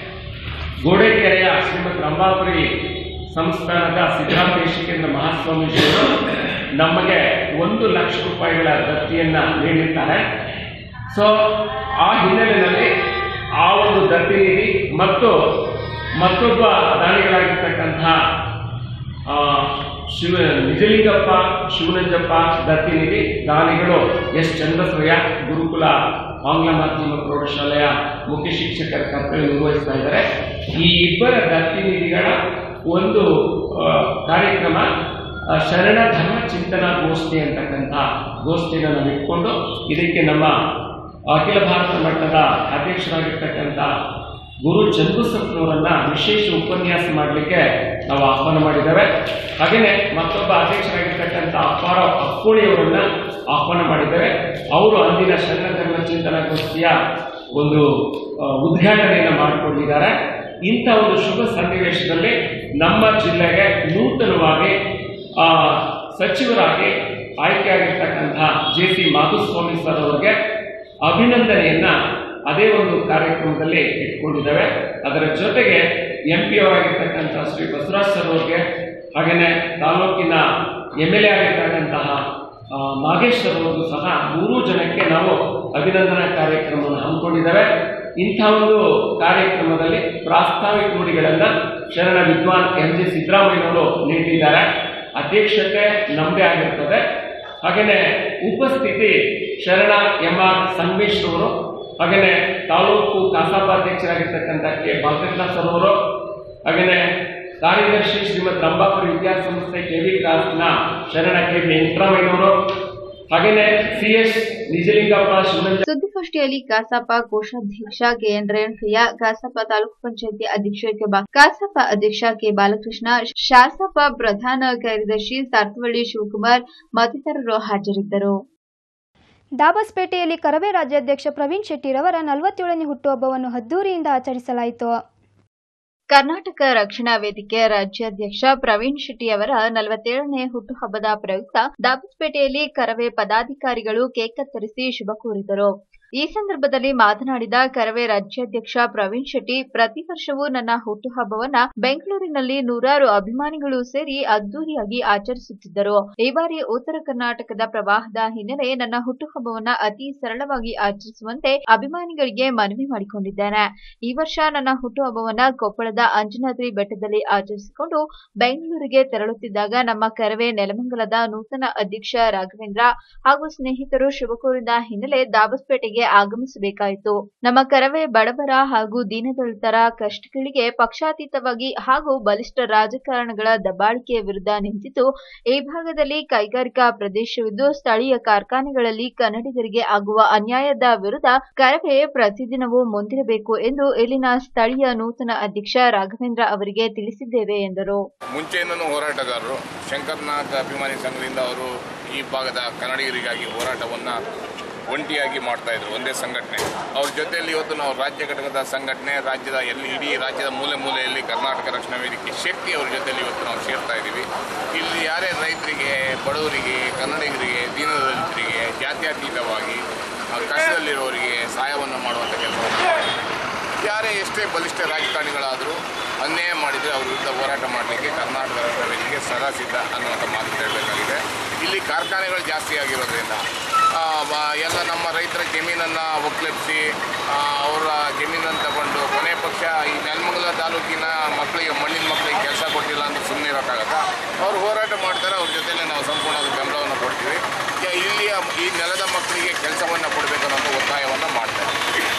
ಗೋಡೆಕೆರೆಯ ಶ್ರೀಮದ್ ರಂಭಾಪುರಿ ಸಂಸ್ಥಾನದ ಸಿದ್ಧಾಂತ ದೇಶಿಕೇಂದ್ರ ಮಹಾಸ್ವಾಮೀಜಿಯವರು ನಮಗೆ ಒಂದು ಲಕ್ಷ ರೂಪಾಯಿಗಳ ದತ್ತಿಯನ್ನ ನೀಡಿರ್ತಾರೆ ಸೊ ಆ ಹಿನ್ನೆಲೆಯಲ್ಲಿ ಆ ಒಂದು ದತ್ತಿ ನೀಡಿ ಮತ್ತು ಮತ್ತೊಬ್ಬ ದಾನಿಗಳಾಗಿರ್ತಕ್ಕಂತಹ ಆ, ಶಿವ ನಿಜಲಿಂಗಪ್ಪ ಶಿವನಂಜಪ್ಪ ದತ್ತಿ ನೀಡಿ ದಾನಿಗಳು ಎಸ್ ಚಂದ್ರಸೂರ್ಯ ಗುರುಕುಲ ಆಂಗ್ಲ ಮಾಧ್ಯಮ ಪ್ರೌಢಶಾಲೆಯ ಮುಖ್ಯ ಶಿಕ್ಷಕರ ಕರ್ತವ್ಯ ನಿರ್ವಹಿಸ್ತಾ ಇದ್ದಾರೆ ಈ ಇಬ್ಬರ ದತ್ತಿ ನಿಧಿಗಳ ಒಂದು ಆ, ಕಾರ್ಯಕ್ರಮ ಆ, ಶರಣ ಧರ್ಮ ಚಿಂತನಾ ಗೋಷ್ಠಿ ಅಂತಕ್ಕಂಥ ಗೋಷ್ಠಿನ ನಾವು ಇಟ್ಕೊಂಡು ಇದಕ್ಕೆ ನಮ್ಮ ಅಖಿಲ ಭಾರತ ಮಟ್ಟದ ಅಧ್ಯಕ್ಷರಾಗಿರ್ತಕ್ಕಂಥ ಗುರು ಚಂದ್ರಸತ್ನವರನ್ನ ವಿಶೇಷ ಉಪನ್ಯಾಸ ಮಾಡಲಿಕ್ಕೆ ನಾವು ಆಹ್ವಾನ ಮಾಡಿದ್ದೇವೆ ಹಾಗೆಯೇ ಮತ್ತೊಬ್ಬ ಅಧ್ಯಕ್ಷರಾಗಿರ್ತಕ್ಕಂಥ ಅಪ್ಪಾರ ಅಪ್ಪೋಳಿಯವರನ್ನ ಆಹ್ವಾನ ಮಾಡಿದ್ದೇವೆ ಅವರು ಅಂದಿನ ಶರಣ ಧರ್ಮ ಚಿಂತನಾ ಗೋಷ್ಠಿಯ ಒಂದು ಆ, ಉದ್ಘಾಟನೆಯನ್ನು ಮಾಡಿಕೊಂಡಿದ್ದಾರೆ ಇಂಥ ಒಂದು ಶುಭ ಸನ್ನಿವೇಶದಲ್ಲಿ ನಮ್ಮ ಜಿಲ್ಲೆಗೆ ನೂತನವಾಗಿ ಆ, ಸಚಿವರಾಗಿ ಆಯ್ಕೆಯಾಗಿರ್ತಕ್ಕಂಥ ಜೆ ಸಿ ಮಾಧುಸ್ವಾಮಿ ಸರ್ ಅವರಿಗೆ ಅಭಿನಂದನೆಯನ್ನ ಅದೇ ಒಂದು ಕಾರ್ಯಕ್ರಮದಲ್ಲಿ ಇಟ್ಕೊಂಡಿದ್ದೇವೆ ಅದರ ಜೊತೆಗೆ ಎಂ ಪಿ ಅವರಾಗಿರ್ತಕ್ಕಂಥ ಶ್ರೀ ಬಸವರಾಜ್ ಸರ್ ಅವರಿಗೆ ಹಾಗೆಯೇ ತಾಲೂಕಿನ ಎಮ್ ಎಲ್ ಎ ಆಗಿರ್ತಕ್ಕಂತಹ ಆ, ನಾಗೇಶ್ ಸರ್ ಅವರಿಗೂ ಸಹ ಮೂರೂ ಜನಕ್ಕೆ ನಾವು ಅಭಿನಂದನಾ ಕಾರ್ಯಕ್ರಮವನ್ನು ಹಮ್ಮಿಕೊಂಡಿದ್ದೇವೆ ಇಂಥ ಒಂದು ಕಾರ್ಯಕ್ರಮದಲ್ಲಿ ಪ್ರಾಸ್ತಾವಿಕ ನುಡಿಗಳನ್ನ ಶರಣ ವಿದ್ವಾನ್ ಎಂ ಜಿ ಸಿದ್ದರಾಮಯ್ಯನವರು ನೀಡಿದ್ದಾರೆ ಅಧ್ಯಕ್ಷತೆ ನಮ್ಮದೇ ಆಗಿರ್ತದೆ ಹಾಗೆಯೇ ಉಪಸ್ಥಿತಿ ಶರಣ ಎಂ ಆರ್ ಸಂಗಮೇಶ್ ಅವರು ಹಾಗೆಯೇ ತಾಲೂಕು ಕಸಾಪ ಅಧ್ಯಕ್ಷರಾಗಿರ್ತಕ್ಕಂಥ ಕೆ ಬಾಲಕೃಷ್ಣ ಸರ್ ಅವರು ಹಾಗೆಯೇ ಕಾರ್ಯದರ್ಶಿ ಶ್ರೀಮದ್ ರಂಭಾಪುರಿ ವಿದ್ಯಾಸಂಸ್ಥೆ ಕೆ ವಿ ಕ್ರಾಸ್ನ ಶರಣ ಕೆ ವಿ ವೆಂಕಟರಾಮಯ್ಯನವರು ಹಾಗೆಯೇ ಸಿ ಎಸ್ ನಿಜಲಿಂಗಪ್ಪ ಶಿವನಂಜ ಸುದ್ದಿಗೋಷ್ಠಿಯಲ್ಲಿ ಕಸಾಪ ಕೋಶಾಧ್ಯಕ್ಷ ಕೆಎನ್ ರೇಣುಕಯ್ಯ ಕಸಾಪ ತಾಲೂಕು ಪಂಚಾಯತಿ ಅಧ್ಯಕ್ಷ ಕೆ ಬಾ ಕಸಾಪ ಅಧ್ಯಕ್ಷ ಕೆ ಬಾಲಕೃಷ್ಣ ಶಾಸಪ ಪ್ರಧಾನ ಕಾರ್ಯದರ್ಶಿ ಸಾರ್ತವಳ್ಳಿ ಶಿವಕುಮಾರ್ ಮತ್ತಿತರರು ಹಾಜರಿದ್ದರು ದಾಬಸ್ಪೇಟೆಯಲ್ಲಿ ಕರವೇ ರಾಜ್ಯಾಧ್ಯಕ್ಷ ಪ್ರವೀಣ್ ಶೆಟ್ಟಿರವರ ನಲವತ್ತೇಳನೇ ಹುಟ್ಟುಹಬ್ಬವನ್ನು ಅದ್ದೂರಿಯಿಂದ ಆಚರಿಸಲಾಯಿತು ಕರ್ನಾಟಕ ರಕ್ಷಣಾ ವೇದಿಕೆ ರಾಜ್ಯಾಧ್ಯಕ್ಷ ಪ್ರವೀಣ್ ಶೆಟ್ಟಿ ಅವರ ನಲವತ್ತೇಳನೇ ಹುಟ್ಟುಹಬ್ಬದ ಪ್ರಯುಕ್ತ ದಾಬಸ್ಪೇಟೆಯಲ್ಲಿ ಕರವೇ ಪದಾಧಿಕಾರಿಗಳು ಕೇಕ್ ಕತ್ತರಿಸಿ ಶುಭ ಕೋರಿದರು ಈ ಸಂದರ್ಭದಲ್ಲಿ ಮಾತನಾಡಿದ ಕರವೇ ರಾಜ್ಯಾಧ್ಯಕ್ಷ ಪ್ರವೀಣ್ ಶೆಟ್ಟಿ ಪ್ರತಿ ವರ್ಷವೂ ನನ್ನ ಹುಟ್ಟುಹಬ್ಬವನ್ನ ಬೆಂಗಳೂರಿನಲ್ಲಿ ನೂರಾರು ಅಭಿಮಾನಿಗಳು ಸೇರಿ ಅದ್ದೂರಿಯಾಗಿ ಆಚರಿಸುತ್ತಿದ್ದರು ಈ ಬಾರಿ ಉತ್ತರ ಕರ್ನಾಟಕದ ಪ್ರವಾಹದ ಹಿನ್ನೆಲೆ ನನ್ನ ಹುಟ್ಟುಹಬ್ಬವನ್ನ ಅತಿ ಸರಳವಾಗಿ ಆಚರಿಸುವಂತೆ ಅಭಿಮಾನಿಗಳಿಗೆ ಮನವಿ ಮಾಡಿಕೊಂಡಿದ್ದೇನೆ ಈ ವರ್ಷ ನನ್ನ ಹುಟ್ಟುಹಬ್ಬವನ್ನ ಕೊಪ್ಪಳದ ಅಂಜನಾದ್ರಿ ಬೆಟ್ಟದಲ್ಲಿ ಆಚರಿಸಿಕೊಂಡು ಬೆಂಗಳೂರಿಗೆ ತೆರಳುತ್ತಿದ್ದಾಗ ನಮ್ಮ ಕರವೇ ನೆಲಮಂಗಲದ ನೂತನ ಅಧ್ಯಕ್ಷ ರಾಘವೇಂದ್ರ ಹಾಗೂ ಸ್ನೇಹಿತರು ಶುಭ ಕೋರಿದ ಹಿನ್ನೆಲೆ ದಾಬಸ್ಪೇಟೆಗೆ ಆಗಮಿಸಬೇಕಾಯಿತು ನಮ್ಮ ಕರವೇ ಬಡವರ ಹಾಗೂ ದೀನದಲಿತರ ಕಷ್ಟಗಳಿಗೆ ಪಕ್ಷಾತೀತವಾಗಿ ಹಾಗೂ ಬಲಿಷ್ಠ ರಾಜಕಾರಣಗಳ ದಬ್ಬಾಳಿಕೆ ವಿರುದ್ಧ ನಿಂತಿದ್ದು ಈ ಭಾಗದಲ್ಲಿ ಕೈಗಾರಿಕಾ ಪ್ರದೇಶವಿದ್ದು ಸ್ಥಳೀಯ ಕಾರ್ಖಾನೆಗಳಲ್ಲಿ ಕನ್ನಡಿಗರಿಗೆ ಆಗುವ ಅನ್ಯಾಯದ ವಿರುದ್ಧ ಕರವೇ ಪ್ರತಿದಿನವೂ ಮುಂದಿರಬೇಕು ಎಂದು ಇಲ್ಲಿನ ಸ್ಥಳೀಯ ನೂತನ ಅಧ್ಯಕ್ಷ ರಾಘವೇಂದ್ರ ಅವರಿಗೆ ತಿಳಿಸಿದ್ದೇವೆ ಎಂದರು ಮುಂಚೆಯಿಂದನೂ ಹೋರಾಟಗಾರರು ಶಂಕರ್ನಾಗ್ ಅಭಿಮಾನಿ ಸಂಘದಿಂದ ಅವರು ಈ ಭಾಗದ ಕನ್ನಡಿಗರಿಗಾಗಿ ಹೋರಾಟವನ್ನು ಒಂಟಿಯಾಗಿ ಮಾಡ್ತಾ ಇದ್ರು ಒಂದೇ ಸಂಘಟನೆ ಅವ್ರ ಜೊತೆಯಲ್ಲಿ ಇವತ್ತು ನಾವು ರಾಜ್ಯ ಘಟಕದ ಸಂಘಟನೆ ರಾಜ್ಯದ ಎಲ್ಲಿ ಇಡೀ ರಾಜ್ಯದ ಮೂಲೆ ಮೂಲೆಯಲ್ಲಿ ಕರ್ನಾಟಕ ರಕ್ಷಣಾ ವೇದಿಕೆ ಶಕ್ತಿ ಅವ್ರ ಜೊತೆಯಲ್ಲಿ ಇವತ್ತು ನಾವು ಸೇರ್ತಾ ಇದ್ದೀವಿ ಇಲ್ಲಿ ಯಾರೇ ರೈತರಿಗೆ ಬಡವರಿಗೆ ಕನ್ನಡಿಗರಿಗೆ ದೀನದಲಿತರಿಗೆ ಜಾತ್ಯತೀತವಾಗಿ ಆ, ಕಷ್ಟದಲ್ಲಿರೋರಿಗೆ ಸಹಾಯವನ್ನು ಮಾಡುವಂಥ ಕೆಲಸವನ್ನು ಮಾಡಿದ್ದೀವಿ ಯಾರೇ ಎಷ್ಟೇ ಬಲಿಷ್ಠ ರಾಜಕಾರಣಿಗಳಾದರೂ ಅನ್ಯಾಯ ಮಾಡಿದರೆ ಅವ್ರ ವಿರುದ್ಧ ಹೋರಾಟ ಮಾಡಲಿಕ್ಕೆ ಕರ್ನಾಟಕ ರಾಷ್ಟ್ರ ವೇದಿಕೆ ಸದಾ ಸಿದ್ಧ ಅನ್ನುವಂಥ ಮಾತು ಹೇಳಬೇಕಾಗಿದೆ ಇಲ್ಲಿ ಕಾರ್ಖಾನೆಗಳು ಜಾಸ್ತಿ ಆಗಿರೋದ್ರಿಂದ ಆ, ಬ- ಎಲ್ಲ ನಮ್ಮ ರೈತರ ಜಮೀನನ್ನು ಒಕ್ಕಲೆಬ್ಸಿ ಅವರ ಜಮೀನನ್ನು ತಗೊಂಡು ಕೊನೆ ಪಕ್ಷ ಈ ನೆಲಮಂಗಲ ತಾಲೂಕಿನ ಮಕ್ಕಳಿಗೆ ಮಣ್ಣಿನ ಮಕ್ಕಳಿಗೆ ಕೆಲಸ ಕೊಟ್ಟಿಲ್ಲ ಅಂತ ಸುಮ್ಮನೆ ಇರೋಕ್ಕಾಗತ್ತಾ ಅವ್ರು ಹೋರಾಟ ಮಾಡ್ತಾರೆ ಅವ್ರ ಜೊತೆಲೆ ನಾವು ಸಂಪೂರ್ಣವಾದ ಬೆಂಬಲವನ್ನು ಕೊಡ್ತೀವಿ ಯ- ಇಲ್ಲಿಯ ಈ ನೆಲದ ಮಕ್ಕಳಿಗೆ ಕೆಲಸವನ್ನು ಕೊಡಬೇಕು ಅನ್ನೋ ಒತ್ತಾಯವನ್ನು ಮಾಡ್ತಾರೆ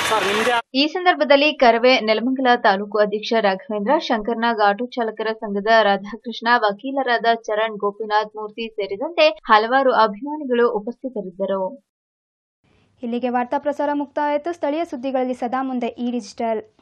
ಈ ಸಂದರ್ಭದಲ್ಲಿ ಕರವೇ ನೆಲಮಂಗಲ ತಾಲೂಕು ಅಧ್ಯಕ್ಷ ರಾಘವೇಂದ್ರ ಶಂಕರ್ನಾಗ್ ಆಟೋ ಚಾಲಕರ ಸಂಘದ ರಾಧಾಕೃಷ್ಣ ವಕೀಲರಾದ ಚರಣ್ ಗೋಪಿನಾಥ್ ಮೂರ್ತಿ ಸೇರಿದಂತೆ ಹಲವಾರು ಅಭಿಮಾನಿಗಳು ಉಪಸ್ಥಿತರಿದ್ದರು ಇಲ್ಲಿಗೆ ವಾರ್ತಾ ಪ್ರಸಾರ ಮುಕ್ತಾಯಿತು ಸ್ಥಳೀಯ ಸುದ್ದಿಗಳಲ್ಲಿ ಸದಾ ಮುಂದೆ ಈ ಡಿಜಿಟಲ್